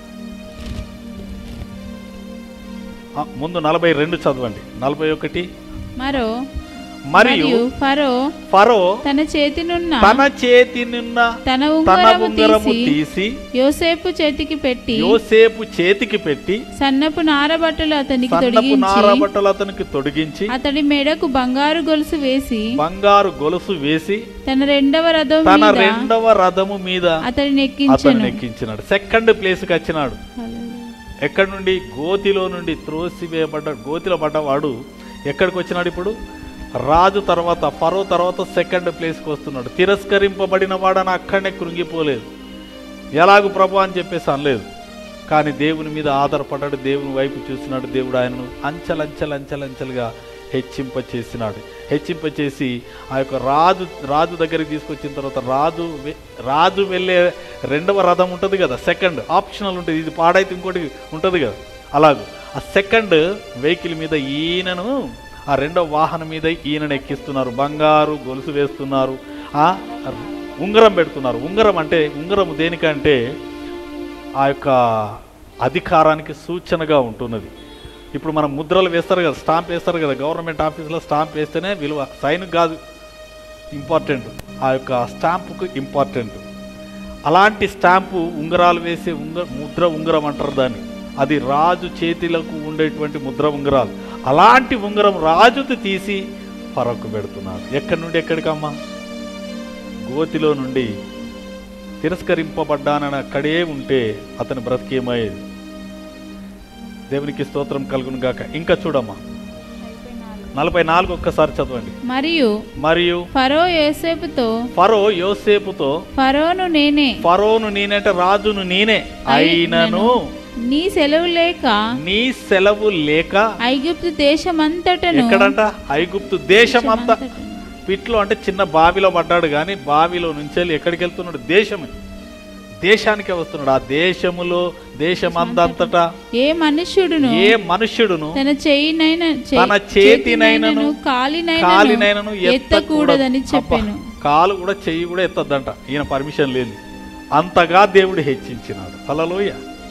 ఆ, ముందు నలభై రెండు చదవండి నలభై ఒకటి మరో మరియు ఫరో ఫరో తన చేతినున్న తన చేతి నిన్న తన తన ఉంగరము ఉంగరము తీసి తీసి యోసేపు చేతికి పెట్టి యోసేపు చేతికి పెట్టి సన్నపు నారబట్టలు అతనికి సన్నపు తొడిగించి నారబట్టలు అతనికి తొడిగించి అతడి మెడకు బంగారు గొలుసు వేసి బంగారు గొలుసు వేసి తన రెండవ రథం తన మీద రెండవ రథము మీద అతడిని అతన్ని ఎక్కించెను ఎక్కించినాడు సెకండ్ ప్లేస్కి వచ్చినాడు ఎక్కడి నుండి గోతిలో నుండి త్రోసివేయబడ్డ గోతిలో పడ్డవాడు ఎక్కడికి వచ్చినాడు ఇప్పుడు రాజు తర్వాత ఫరో తర్వాత సెకండ్ ప్లేస్కి వస్తున్నాడు తిరస్కరింపబడిన వాడని అక్కడనే కృంగిపోలేదు ఎలాగు ప్రభు అని చెప్పేసి అనలేదు కానీ దేవుని మీద ఆధారపడ్డాడు దేవుని వైపు చూసినాడు దేవుడు ఆయనను అంచెలంచెలంచెలంచెలుగా హెచ్చింప చేసినాడు హెచ్చింప చేసి ఆ యొక్క రాజు రాజు దగ్గరికి తీసుకొచ్చిన తర్వాత రాజు వె- రాజు వెళ్ళే రెండవ రథం ఉంటుంది కదా సెకండ్ ఆప్షనల్ ఉంటుంది ఇది పాడైతే ఇంకోటి ఉంటుంది కదా అలాగూ ఆ సెకండ్ వెహికల్ మీద ఈయనను ఆ రెండో వాహనం మీద ఈయనను ఎక్కిస్తున్నారు బంగారు గొలుసు వేస్తున్నారు ఆ ఉంగరం పెడుతున్నారు ఉంగరం అంటే ఉంగరం దేనికంటే ఆ యొక్క అధికారానికి సూచనగా ఉంటున్నది ఇప్పుడు మనం ముద్రలు వేస్తారు కదా స్టాంప్ వేస్తారు కదా గవర్నమెంట్ ఆఫీస్లో స్టాంప్ వేస్తేనే విలువ సైన్ కాదు ఇంపార్టెంట్ ఆ యొక్క స్టాంపుకు ఇంపార్టెంట్ అలాంటి స్టాంపు ఉంగరాలు వేసే ఉంగ ముద్ర ఉంగరం అంటారు దాన్ని అది రాజు చేతిలకు ఉండేటువంటి ముద్ర ఉంగరాలు అలాంటి ఉంగరం రాజుది తీసి ఫరక్కు పెడుతున్నాడు ఎక్కడి నుండి ఎక్కడికమ్మా గోతిలో నుండి తిరస్కరింపబడ్డానని అక్కడే ఉంటే అతని బ్రతికేమయ్యేది దేవునికి స్తోత్రం కలుగును గాక ఇంకా చూడమ్మా నలభై నాలుగు ఒక్కసారి చదవండి మరియు మరియు ఫరో యోసేపుతో ఫరో యోసేపుతో ఫరోను నేనే ఫరోను నేనంటే రాజును నేనే అయినను నీ సెలవు లేక నీ సెలవు లేక ఐగుప్తు దేశమంతటను ఎక్కడంట ఐగుప్తు దేశం అంతా పిట్లో అంటే చిన్న బావిలో పడ్డాడు కానీ బావిలో నుంచి వెళ్ళి ఎక్కడికి వెళ్తున్నాడు దేశమే దేశానికే వస్తున్నాడు ఆ దేశములో దేశమందంతటా ఏ మనుష్యుడును ఏ మనుష్యుడును తన చేయినైన చే- తన చేతినైనను కాలినైనను కాలినైనను ఎత్తకూడదని అబ్బా, చెప్పాను కాలు కూడా చెయ్యి కూడా ఎత్తద్దంట ఈయన పర్మిషన్ లేదు అంతగా దేవుడు హెచ్చించినాడు హల్లెలూయ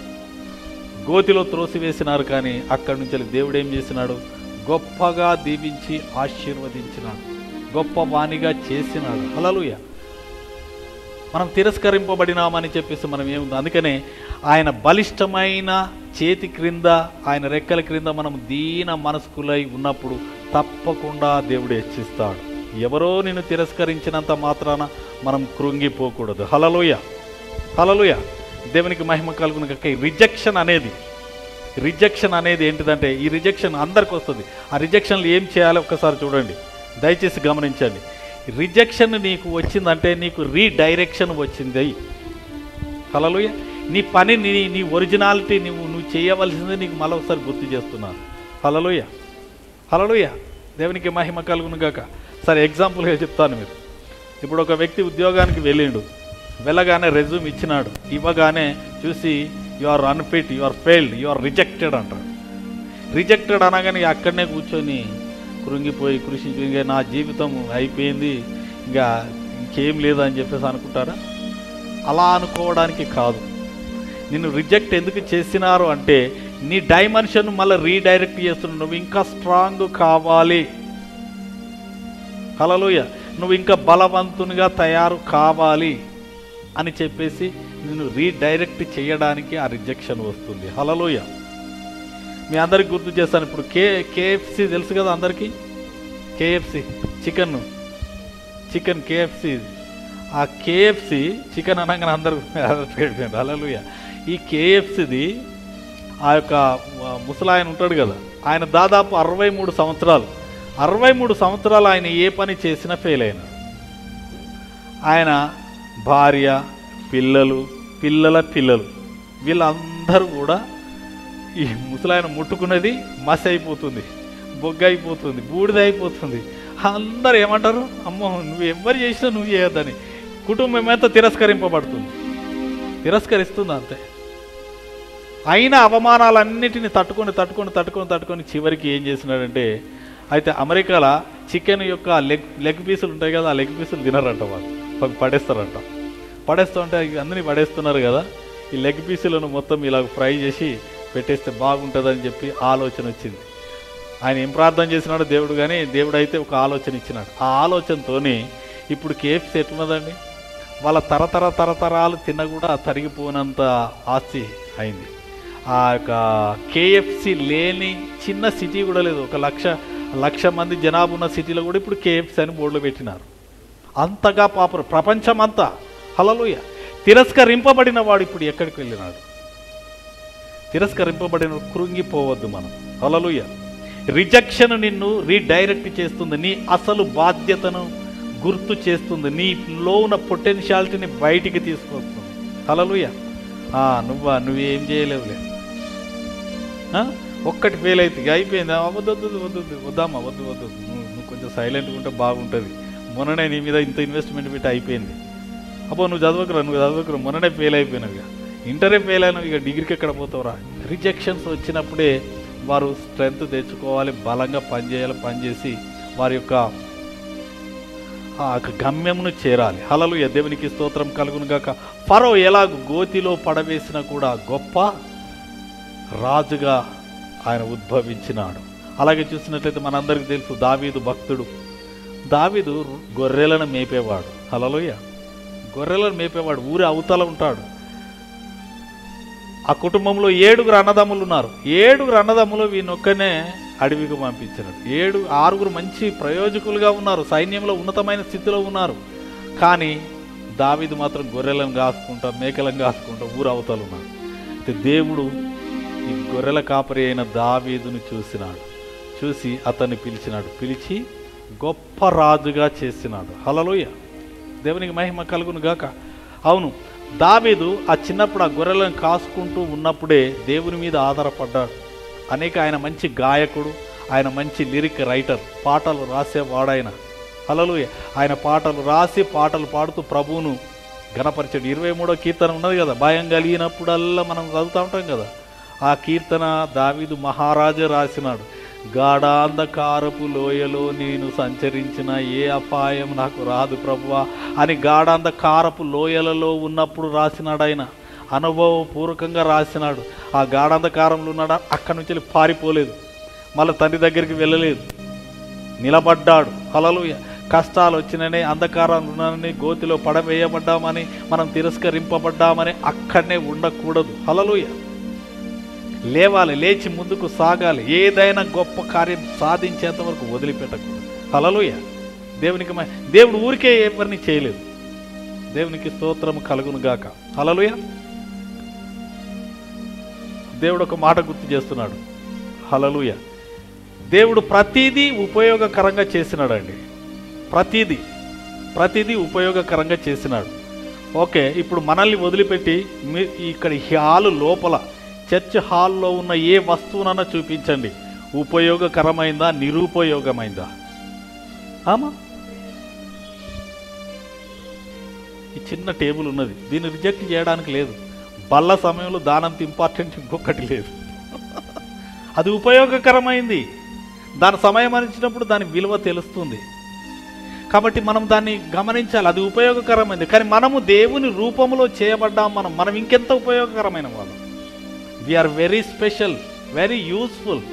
గోతిలో త్రోసివేసినారు కానీ అక్కడి నుంచి వెళ్ళి దేవుడు ఏం చేసినాడు గొప్పగా దీవించి ఆశీర్వదించినాడు గొప్ప వాణిగా చేసినాడు హల్లెలూయ మనం తిరస్కరింపబడినామని చెప్పేసి మనం ఏముంది అందుకనే ఆయన బలిష్టమైన చేతి క్రింద ఆయన రెక్కల క్రింద మనం దీన మనస్కులై ఉన్నప్పుడు తప్పకుండా దేవుడు హెచ్చిస్తాడు ఎవరో నిన్ను తిరస్కరించినంత మాత్రాన మనం కృంగిపోకూడదు హలలోయ హలలోయ దేవునికి మహిమ కలుగును కక్క ఈ రిజెక్షన్ అనేది రిజెక్షన్ అనేది ఏంటిదంటే ఈ రిజెక్షన్ అందరికి వస్తుంది ఆ రిజెక్షన్లు ఏం చేయాలో ఒక్కసారి చూడండి దయచేసి గమనించండి రిజెక్షన్ నీకు వచ్చిందంటే నీకు రీడైరెక్షన్ వచ్చింది హలలుయ నీ పని నీ నీ ఒరిజినాలిటీ నువ్వు నువ్వు చేయవలసింది నీకు మళ్ళీ ఒకసారి గుర్తు చేస్తున్నాను హలలుయ హలలుయ దేవునికి మహిమ కలుగును గాక సరే ఎగ్జాంపుల్గా చెప్తాను మీరు ఇప్పుడు ఒక వ్యక్తి ఉద్యోగానికి వెళ్ళిండు వెళ్ళగానే రెజ్యూమ్ ఇచ్చినాడు ఇవ్వగానే చూసి you are unfit you are failed you are rejected అంటాడు రిజెక్టెడ్ అనగానే అక్కడనే కూర్చొని కృంగిపోయి కృషించి ఇంకా నా జీవితం అయిపోయింది ఇంకా ఇంకేం లేదు అని చెప్పేసి అనుకుంటారా అలా అనుకోవడానికి కాదు నిన్ను రిజెక్ట్ ఎందుకు చేసినారు అంటే నీ డైమెన్షన్ మళ్ళీ రీడైరెక్ట్ చేస్తున్నావు నువ్వు ఇంకా స్ట్రాంగ్ కావాలి హలలోయ నువ్వు ఇంకా బలవంతునిగా తయారు కావాలి అని చెప్పేసి నిన్ను రీడైరెక్ట్ చేయడానికి ఆ రిజెక్షన్ వస్తుంది హలలోయ మీ అందరికి గుర్తు చేస్తాను ఇప్పుడు కే కేఎఫ్సి తెలుసు కదా అందరికీ కేఎఫ్సి చికెన్ చికెన్ కేఎఫ్సి ఆ కేఎఫ్సి చికెన్ అనగానే అందరూ పెట్టిపోయింది హల్లెలూయా ఈ కేఎఫ్సిది ఆ యొక్క ముసలాయన ఉంటాడు కదా ఆయన దాదాపు అరవై మూడు సంవత్సరాలు అరవై మూడు సంవత్సరాలు ఆయన ఏ పని చేసినా ఫెయిల్ అయినా ఆయన భార్య పిల్లలు పిల్లల పిల్లలు వీళ్ళందరూ కూడా ఈ ముసలాయన ముట్టుకున్నది మసి అయిపోతుంది బొగ్గ అయిపోతుంది బూడిద అయిపోతుంది అందరు ఏమంటారు అమ్మో నువ్వు ఎవరు చేసినా నువ్వు చేయొద్దని కుటుంబం ఎంత తిరస్కరింపబడుతుంది తిరస్కరిస్తుంది అంతే అయిన అవమానాలన్నిటిని తట్టుకొని తట్టుకొని తట్టుకొని తట్టుకొని చివరికి ఏం చేసినాడంటే అయితే అమెరికాలో చికెన్ యొక్క లెగ్ లెగ్ పీసులు ఉంటాయి కదా ఆ లెగ్ పీసులు తినరంట వాళ్ళు ప- పడేస్తారంట పడేస్తూ ఉంటే ఇవి అందరినీ పడేస్తున్నారు కదా ఈ లెగ్ పీసులను మొత్తం ఇలా ఫ్రై చేసి పెట్టేస్తే బాగుంటుందని చెప్పి ఆలోచన వచ్చింది ఆయన ఏం ప్రార్థన చేసినాడో దేవుడు కానీ దేవుడు అయితే ఒక ఆలోచన ఇచ్చినాడు ఆ ఆలోచనతోనే ఇప్పుడు కేఎఫ్సి ఎట్లున్నదండి వాళ్ళ తరతర తరతరాలు తిన్న కూడా తరిగిపోనంత ఆస్తి అయింది ఆ యొక్క కేఎఫ్సి లేని చిన్న సిటీ కూడా లేదు ఒక లక్ష లక్ష మంది జనాభా ఉన్న సిటీలో కూడా ఇప్పుడు కేఎఫ్సి అని బోర్డులు పెట్టినారు అంతగా పాపరు ప్రపంచం అంతా హలలుయ తిరస్కరింపబడిన వాడు ఇప్పుడు ఎక్కడికి వెళ్ళినాడు తిరస్కరింపబడిన కృంగిపోవద్దు మనం హలలుయ రిజెక్షన్ నిన్ను రీడైరెక్ట్ చేస్తుంది నీ అసలు బాధ్యతను గుర్తు చేస్తుంది నీలో ఉన్న పొటెన్షియాలిటీని బయటికి తీసుకొస్తుంది హలలుయ నువ్వా నువ్వేం చేయలేవులే ఆ? ఒక్కటి ఫెయిల్ అయితే ఇక అయిపోయింది ఆ, వద్దు వద్దు వద్దు వద్దు వద్దామా వద్దు వద్దు నువ్వు నువ్వు కొంచెం సైలెంట్గా ఉంటే బాగుంటుంది మొన్ననే నీ మీద ఇంత ఇన్వెస్ట్మెంట్ పెట్టి అయిపోయింది అబ్బో నువ్వు చదవకురా నువ్వు చదవకురా మొన్ననే ఫెయిల్ అయిపోయినావు ఇక ఇంటరే ఫెయిల్ అయినావు ఇక డిగ్రీకి ఎక్కడ పోతావురా రిజెక్షన్స్ వచ్చినప్పుడే వారు స్ట్రెంగ్త్ తెచ్చుకోవాలి బలంగా పనిచేయాలి పనిచేసి వారి యొక్క ఆ యొక్క గమ్యమును చేరాలి హలలు దేవునికి స్తోత్రం కలుగును గాక ఫరో ఎలాగ గోతిలో పడవేసినా కూడా గొప్ప రాజుగా ఆయన ఉద్భవించినాడు అలాగే చూసినట్లయితే మనందరికీ తెలుసు దావీదు భక్తుడు దావీదు గొర్రెలను మేపేవాడు హలలోయ గొర్రెలను మేపేవాడు ఊరి అవతల ఉంటాడు ఆ కుటుంబంలో ఏడుగురు అన్నదమ్ములు ఉన్నారు ఏడుగురు అన్నదమ్ములు వీనొక్కనే అడవికి పంపించినాడు ఏడు ఆరుగురు మంచి ప్రయోజకులుగా ఉన్నారు సైన్యంలో ఉన్నతమైన స్థితిలో ఉన్నారు కానీ దావీదు మాత్రం గొర్రెలను కాసుకుంటా మేకలను కాసుకుంటా ఊరు అవతల ఉన్నాడు అయితే దేవుడు ఈ గొర్రెల కాపరి అయిన దావీదును చూసినాడు చూసి అతన్ని పిలిచినాడు పిలిచి గొప్ప రాజుగా చేసినాడు హలలోయ దేవునికి మహిమ కలుగును గాక అవును దావీదు ఆ చిన్నప్పుడు ఆ గొర్రెలను కాసుకుంటూ ఉన్నప్పుడే దేవుని మీద ఆధారపడ్డాడు అనేక ఆయన మంచి గాయకుడు ఆయన మంచి లిరిక్ రైటర్ పాటలు రాసేవాడాయన హలలుయ ఆయన పాటలు రాసి పాటలు పాడుతూ ప్రభువును గణపరిచాడు ఇరవై మూడో కీర్తన ఉన్నది కదా భయం కలిగినప్పుడల్లా మనం చదువుతూ ఉంటాం కదా ఆ కీర్తన దావీదు మహారాజే రాసినాడు గాఢాంధకారపు లోయలో నేను సంచరించిన ఏ అపాయం నాకు రాదు ప్రభువా అని గాఢాంధకారపు లోయలలో ఉన్నప్పుడు రాసినాడు ఆయన అనుభవపూర్వకంగా రాసినాడు ఆ గాఢాంధకారంలో ఉన్నాడు అక్కడి నుంచి వెళ్ళి పారిపోలేదు మళ్ళీ తండ్రి దగ్గరికి వెళ్ళలేదు నిలబడ్డాడు హలలు కష్టాలు వచ్చినని అంధకారాలు ఉన్నానని గోతిలో పడవేయబడ్డామని మనం తిరస్కరింపబడ్డామని అక్కడనే ఉండకూడదు హలలుయ లేవాలి లేచి ముందుకు సాగాలి ఏదైనా గొప్ప కార్యం సాధించేంత వరకు వదిలిపెట్టకూడదు హలలుయ దేవునికి మ- దేవుడు ఊరికే ఎవరిని చేయలేదు దేవునికి స్తోత్రం కలుగును గాక హలలుయ దేవుడు ఒక మాట గుర్తు చేస్తున్నాడు హలలుయ దేవుడు ప్రతిదీ ఉపయోగకరంగా చేసినాడండి ప్రతిదీ ప్రతిదీ ఉపయోగకరంగా చేసినాడు ఓకే ఇప్పుడు మనల్ని వదిలిపెట్టి మీ ఇక్కడ ఈ హాలు లోపల చర్చ్ హాల్లో ఉన్న ఏ వస్తువునన్నా చూపించండి ఉపయోగకరమైందా నిరుపయోగమైందా ఆమా ఈ చిన్న టేబుల్ ఉన్నది దీన్ని రిజెక్ట్ చేయడానికి లేదు బల్ల సమయంలో దానంత ఇంపార్టెంట్ ఇంకొకటి లేదు అది ఉపయోగకరమైంది దాని సమయం అనిచ్చినప్పుడు దాని విలువ తెలుస్తుంది కాబట్టి మనం దాన్ని గమనించాలి అది ఉపయోగకరమైంది కానీ మనము దేవుని రూపంలో చేయబడ్డాం మనం మనం ఇంకెంత ఉపయోగకరమైన వాళ్ళం we are very special very useful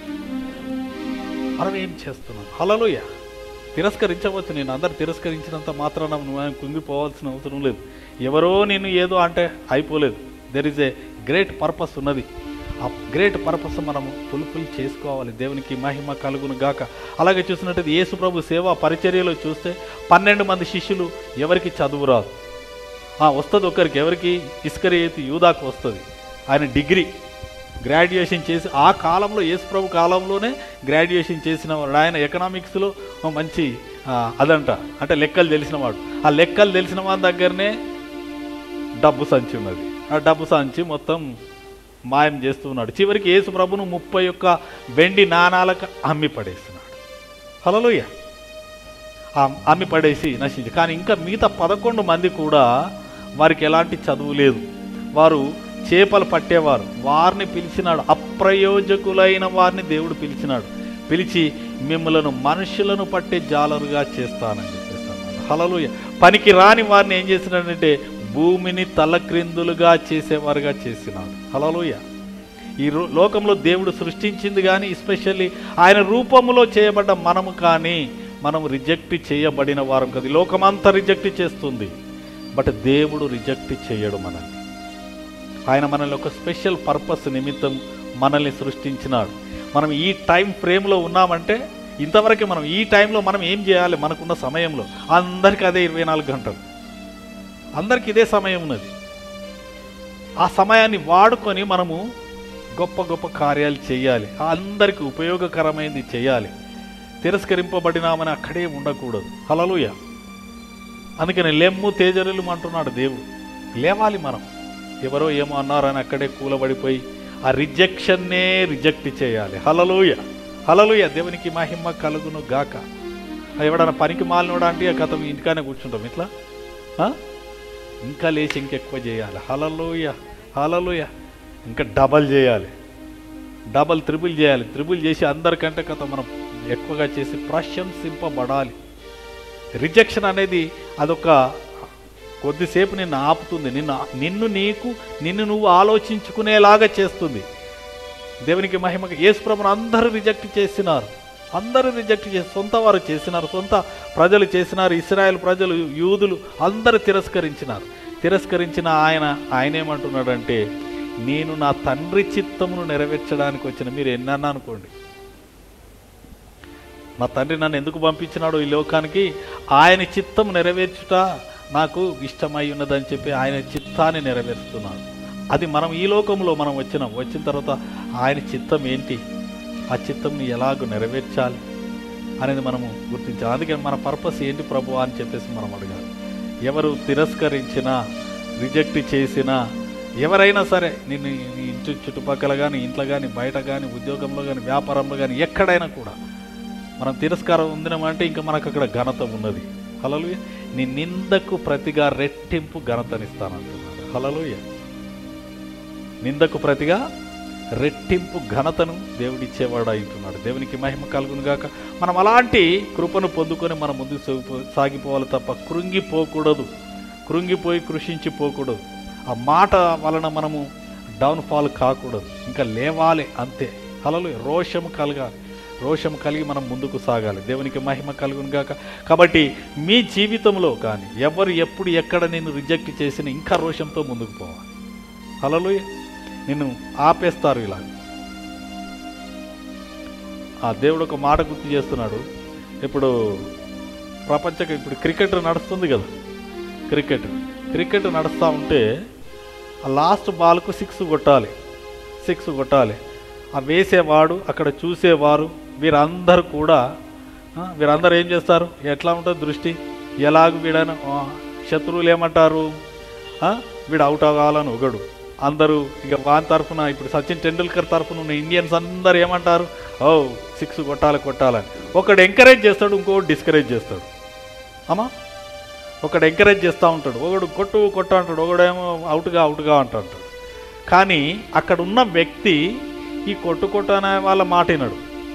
మనం ఏం చేస్తున్నాం హలలోయ తిరస్కరించవచ్చు నేను అందరు తిరస్కరించినంత మాత్రాన నువ్వు ఆయన కుంగిపోవాల్సిన అవసరం లేదు ఎవరో నేను ఏదో అంటే అయిపోలేదు there is a great purpose ఉన్నది ఆ గ్రేట్ పర్పస్ మనము ఫుల్ఫిల్ చేసుకోవాలి దేవునికి మహిమ కలుగును గాక అలాగే చూసినట్టయితే యేసు ప్రభు సేవ పరిచర్యలో చూస్తే పన్నెండు మంది శిష్యులు ఎవరికి చదువు రాదు ఆ, వస్తుంది ఒకరికి ఎవరికి ఇస్కరియతి యూదాకు వస్తుంది ఆయన డిగ్రీ గ్రాడ్యుయేషన్ చేసి ఆ కాలంలో యేసు ప్రభు కాలంలోనే గ్రాడ్యుయేషన్ చేసిన వాడు ఆయన ఎకనామిక్స్లో మంచి ఆ, అదంట అంటే లెక్కలు తెలిసినవాడు ఆ లెక్కలు తెలిసిన వాడి దగ్గరనే డబ్బు సంచి ఉన్నది ఆ డబ్బు సంచి మొత్తం మాయం చేస్తున్నాడు చివరికి యేసు ప్రభును ముప్పై ఒక్క వెండి నాణాలకు అమ్మి పడేస్తున్నాడు హలోయ అమ్మి పడేసి నశించి కానీ ఇంకా మిగతా పదకొండు మంది కూడా వారికి ఎలాంటి చదువు లేదు వారు చేపలు పట్టేవారు వారిని పిలిచినాడు అప్రయోజకులైన వారిని దేవుడు పిలిచినాడు పిలిచి మిమ్మలను మనుషులను పట్టే జాలరుగా చేస్తానని చెప్పేస్తాను హలలుయ పనికి రాని వారిని ఏం చేసినాడంటే భూమిని తలక్రిందులుగా చేసేవారుగా చేసినాడు హలలుయ ఈ రూ- లోకంలో దేవుడు సృష్టించింది కానీ ఎస్పెషల్లీ ఆయన రూపములో చేయబడ్డ మనము కానీ మనం రిజెక్ట్ చేయబడిన వారం కదా ఈ లోకమంతా రిజెక్ట్ చేస్తుంది బట్ దేవుడు రిజెక్ట్ చేయడు మనల్ని ఆయన మనల్ని ఒక స్పెషల్ పర్పస్ నిమిత్తం మనల్ని సృష్టించినాడు మనం ఈ టైం ఫ్రేమ్లో ఉన్నామంటే ఇంతవరకే మనం ఈ టైంలో మనం ఏం చేయాలి మనకున్న సమయంలో అందరికీ అదే ఇరవై నాలుగు గంటలు అందరికీ ఇదే సమయం ఉన్నది ఆ సమయాన్ని వాడుకొని మనము గొప్ప గొప్ప కార్యాలు చేయాలి అందరికీ ఉపయోగకరమైనది చేయాలి తిరస్కరింపబడినామని అక్కడే ఉండకూడదు హలలుయ అందుకని లెమ్ము తేజరులు అంటున్నాడు దేవుడు లేవాలి మనం ఎవరో ఏమో అన్నారని అక్కడే కూలబడిపోయి ఆ రిజెక్షన్నే రిజెక్ట్ చేయాలి హలలుయ హలలుయ దేవునికి మహిమ కలుగును గాక ఎవడన్నా పనికి మాలినోడా అంటే ఆ కథ ఇంటికానే కూర్చుంటాం ఇట్లా ఆ? ఇంకా లేచి ఇంకెక్కువ చేయాలి హలలుయ హలలుయ ఇంకా డబల్ చేయాలి డబల్ త్రిబుల్ చేయాలి త్రిబుల్ చేసి అందరికంటే కథ మనం ఎక్కువగా చేసి ప్రశంసింపబడాలి రిజెక్షన్ అనేది అదొక కొద్దిసేపు నిన్ను ఆపుతుంది నిన్ను నిన్ను నీకు నిన్ను నువ్వు ఆలోచించుకునేలాగా చేస్తుంది దేవునికి మహిమకి యేసుప్రభుని అందరూ రిజెక్ట్ చేసినారు అందరూ రిజెక్ట్ చేసి సొంత వారు చేసినారు సొంత ప్రజలు చేసినారు ఇస్రాయేల్ ప్రజలు యూదులు అందరూ తిరస్కరించినారు తిరస్కరించిన ఆయన ఆయన ఏమంటున్నాడంటే నేను నా తండ్రి చిత్తమును నెరవేర్చడానికి వచ్చిన మీరు ఎన్నన్నా అనుకోండి మా తండ్రి నన్ను ఎందుకు పంపించినాడు ఈ లోకానికి ఆయన చిత్తం నెరవేర్చుట నాకు ఇష్టమై ఉన్నదని చెప్పి ఆయన చిత్తాన్ని నెరవేరుస్తున్నాను అది మనం ఈ లోకంలో మనం వచ్చినాం వచ్చిన తర్వాత ఆయన చిత్తం ఏంటి ఆ చిత్తంని ఎలాగో నెరవేర్చాలి అనేది మనము గుర్తించాలి అందుకని మన పర్పస్ ఏంటి ప్రభు అని చెప్పేసి మనం అడగాలి ఎవరు తిరస్కరించినా రిజెక్ట్ చేసినా ఎవరైనా సరే నిన్ను నీ ఇంటి చుట్టుపక్కల కానీ ఇంట్లో కానీ బయట కానీ ఉద్యోగంలో కానీ వ్యాపారంలో కానీ ఎక్కడైనా కూడా మనం తిరస్కారం ఉందినామంటే ఇంకా మనకు అక్కడ ఘనత ఉన్నది హలలుయ నీ నిందకు ప్రతిగా రెట్టింపు ఘనతనిస్తానంటున్నాడు హలలుయ నిందకు ప్రతిగా రెట్టింపు ఘనతను దేవుడిచ్చేవాడు అంటున్నాడు దేవునికి మహిమ కలుగును గాక మనం అలాంటి కృపను పొందుకొని మనం ముందుకు సాగిపో- సాగిపోవాలి తప్ప కృంగిపోకూడదు కృంగిపోయి కృషించిపోకూడదు ఆ మాట వలన మనము డౌన్ఫాల్ కాకూడదు ఇంకా లేవాలి అంతే హలలు రోషం కలగాలి రోషం కలిగి మనం ముందుకు సాగాలి దేవునికి మహిమ కలుగును గాక కాబట్టి మీ జీవితంలో కానీ ఎవరు ఎప్పుడు ఎక్కడ నేను రిజెక్ట్ చేసిన ఇంకా రోషంతో ముందుకు పోవాలి హలలు నిన్ను ఆపేస్తారు ఇలా ఆ దేవుడు ఒక మాట గుర్తు చేస్తున్నాడు ఇప్పుడు ప్రపంచ ఇప్పుడు క్రికెట్ నడుస్తుంది కదా క్రికెట్ క్రికెట్ నడుస్తూ ఉంటే ఆ లాస్ట్ బాల్కు సిక్స్ కొట్టాలి సిక్స్ కొట్టాలి ఆ వేసేవాడు అక్కడ చూసేవారు వీరందరూ కూడా ఆ, వీరందరూ ఏం చేస్తారు ఎట్లా ఉంటుంది దృష్టి ఎలాగ వీడను ఆ, శత్రువులు ఏమంటారు ఆ, వీడు అవుట్ అవ్వాలని ఒకడు అందరూ ఇక వాని తరఫున ఇప్పుడు సచిన్ టెండూల్కర్ తరఫున ఉన్న ఇండియన్స్ అందరూ ఏమంటారు ఓ సిక్స్ కొట్టాలి కొట్టాలని ఒకడు ఎంకరేజ్ చేస్తాడు ఇంకోటి డిస్కరేజ్ చేస్తాడు అమ్మా ఒకడు ఎంకరేజ్ చేస్తూ ఉంటాడు ఒకడు కొట్టు కొట్టు అంటాడు ఒకడేమో అవుట్గా అవుట్గా అంటాడు కానీ అక్కడ ఉన్న వ్యక్తి ఈ కొట్టు కొట్టు అనే వాళ్ళ మాట వినడు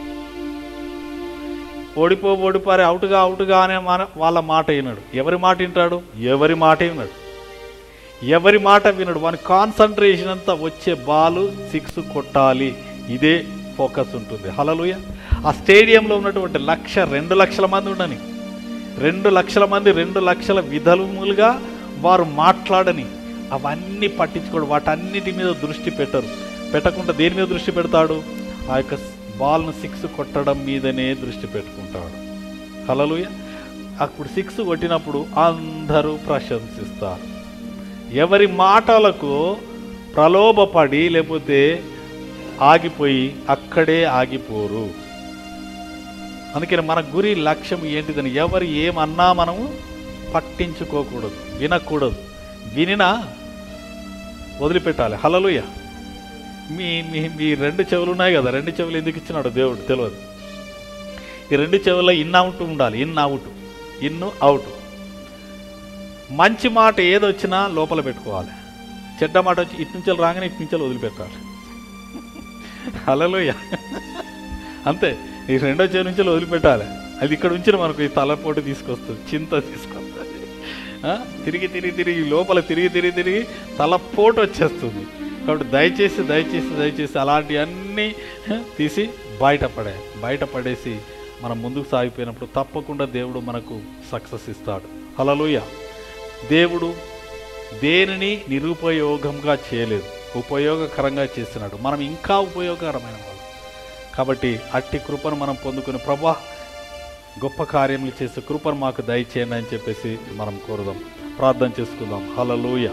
ఓడిపో ఓడిపోరే అవుట్గా అవుట్గా అనే మన- వాళ్ళ మాట వినడు ఎవరి మాట వింటాడు ఎవరి మాట వినడు ఎవరి మాట వినడు వాని కాన్సన్ట్రేషన్ అంతా వచ్చే బాలు సిక్స్ కొట్టాలి ఇదే ఫోకస్ ఉంటుంది హలలుయ ఆ స్టేడియంలో ఉన్నటువంటి లక్ష రెండు లక్షల మంది ఉండని రెండు లక్షల మంది రెండు లక్షల విధములుగా వారు మాట్లాడని అవన్నీ పట్టించుకోడు వాటన్నిటి మీద దృష్టి పెట్టరు పెట్టకుండా దేని మీద దృష్టి పెడతాడు ఆ యొక్క బాల్ను సిక్స్ కొట్టడం మీదనే దృష్టి పెట్టుకుంటాడు హలలుయ అప్పుడు సిక్స్ కొట్టినప్పుడు అందరూ ప్రశంసిస్తారు ఎవరి మాటలకు ప్రలోభపడి లేకపోతే ఆగిపోయి అక్కడే ఆగిపోరు అందుకని మన గురి లక్ష్యం ఏంటిదని ఎవరు ఏమన్నా మనము పట్టించుకోకూడదు వినకూడదు వినినా వదిలిపెట్టాలి హలలుయ మీ మీ మీ రెండు చెవులు ఉన్నాయి కదా రెండు చెవులు ఎందుకు ఇచ్చినాడు దేవుడు తెలియదు ఈ రెండు చెవుల్లో ఇన్ అవుట్ ఉండాలి ఇన్ అవుట్ ఇన్ అవుట్ మంచి మాట ఏదొచ్చినా లోపల పెట్టుకోవాలి చెడ్డ మాట వచ్చి ఇటు నుంచి రాగానే ఇటు నుంచి వదిలిపెట్టాలి హలలోయ అంతే ఈ రెండో చెవి నుంచి వదిలిపెట్టాలి అది ఇక్కడ ఉంచిన మనకు ఈ తలపోటు తీసుకొస్తుంది చింత తీసుకొస్తుంది ఆ? తిరిగి తిరిగి తిరిగి లోపల తిరిగి తిరిగి తిరిగి తలపోటు వచ్చేస్తుంది కాబట్టి దయచేసి దయచేసి దయచేసి అలాంటివన్నీ తీసి బయటపడే బయటపడేసి మనం ముందుకు సాగిపోయినప్పుడు తప్పకుండా దేవుడు మనకు సక్సెస్ ఇస్తాడు హలలుయ దేవుడు దేనిని నిరుపయోగంగా చేయలేదు ఉపయోగకరంగా చేస్తున్నాడు మనం ఇంకా ఉపయోగకరమైన వాళ్ళు కాబట్టి అట్టి కృపను మనం పొందుకుని ప్రభా గొప్ప కార్యములు చేసే కృపను మాకు దయచేయండి అని చెప్పేసి మనం కోరుదాం ప్రార్థన చేసుకుందాం hallelujah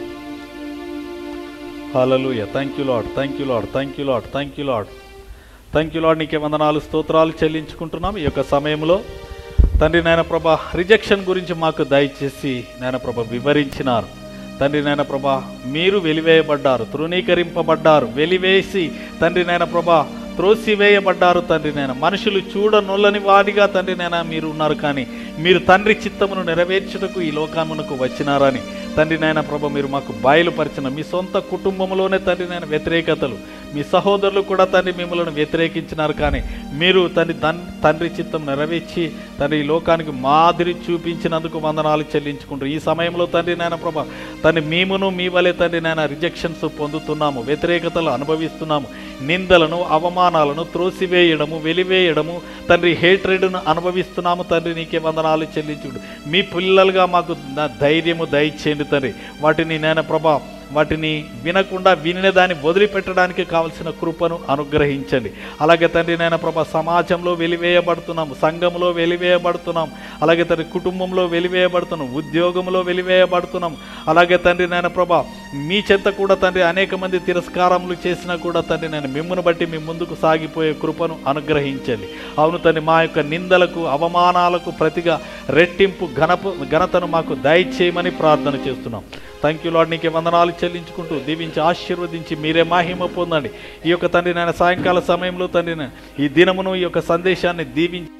hallelujah thank you Lord thank you Lord thank you Lord thank you Lord thank you Lord నీకే వందనాలు స్తోత్రాలు చెల్లించుకుంటున్నాం ఈ యొక్క సమయంలో తండ్రి నాయన ప్రభ రిజెక్షన్ గురించి మాకు దయచేసి నాయన ప్రభ వివరించినారు తండ్రి నాయన ప్రభ మీరు వెలివేయబడ్డారు తృణీకరింపబడ్డారు వెలివేసి తండ్రి నాయన ప్రభ త్రోసివేయబడ్డారు తండ్రి నాయన మనుషులు చూడనొల్లని వాడిగా తండ్రి నాయన మీరు ఉన్నారు కానీ మీరు తండ్రి చిత్తమును నెరవేర్చుటకు ఈ లోకమునకు వచ్చినారని తండ్రి నాయన ప్రభ మీరు మాకు బయలుపరిచిన మీ సొంత కుటుంబంలోనే తండ్రి నాయన వ్యతిరేకతలు మీ సహోదరులు కూడా తండ్రి మిమ్మల్ని వ్యతిరేకించినారు కానీ మీరు తండ్రి దన్ తండ్రి చిత్తం నెరవేర్చి తండ్రి ఈ లోకానికి మాదిరి చూపించినందుకు వందనాలు చెల్లించుకుంటారు ఈ సమయంలో తండ్రి నాయన ప్రభ తండ్రి మేమును మీ వలె తండ్రి నాయన రిజెక్షన్స్ పొందుతున్నాము వ్యతిరేకతలు అనుభవిస్తున్నాము నిందలను అవమానాలను త్రోసివేయడము వెలివేయడము తండ్రి హేట్రెడ్ను అనుభవిస్తున్నాము తండ్రి నీకే వందనాలు చెల్లించుడు మీ పిల్లలుగా మాకు ద- ధైర్యము దయచేయండి తండ్రి వాటిని నేను ప్రభా వాటిని వినకుండా వినిన దాన్ని వదిలిపెట్టడానికి కావలసిన కృపను అనుగ్రహించండి అలాగే తండ్రి నాయన ప్రభా సమాజంలో వెలివేయబడుతున్నాము సంఘంలో వెలివేయబడుతున్నాం అలాగే తండ్రి కుటుంబంలో వెలివేయబడుతున్నాం ఉద్యోగంలో వెలివేయబడుతున్నాం అలాగే తండ్రి నాయన ప్రభా మీ చెంత కూడా తండ్రి అనేక మంది తిరస్కారములు చేసినా కూడా తండ్రి నేను మిమ్మును బట్టి మీ ముందుకు సాగిపోయే కృపను అనుగ్రహించండి అవును తండ్రి మా యొక్క నిందలకు అవమానాలకు ప్రతిగా రెట్టింపు ఘనపు ఘనతను మాకు దయచేయమని ప్రార్థన చేస్తున్నాం థ్యాంక్ యూ లాడ్ నీకే వందనాలు చెల్లించుకుంటూ దీవించి ఆశీర్వదించి మీరే మాహిమ పొందండి ఈ యొక్క తండ్రి నేను సాయంకాల సమయంలో తండ్రి నేను ఈ దినమును ఈ యొక్క సందేశాన్ని దీవించి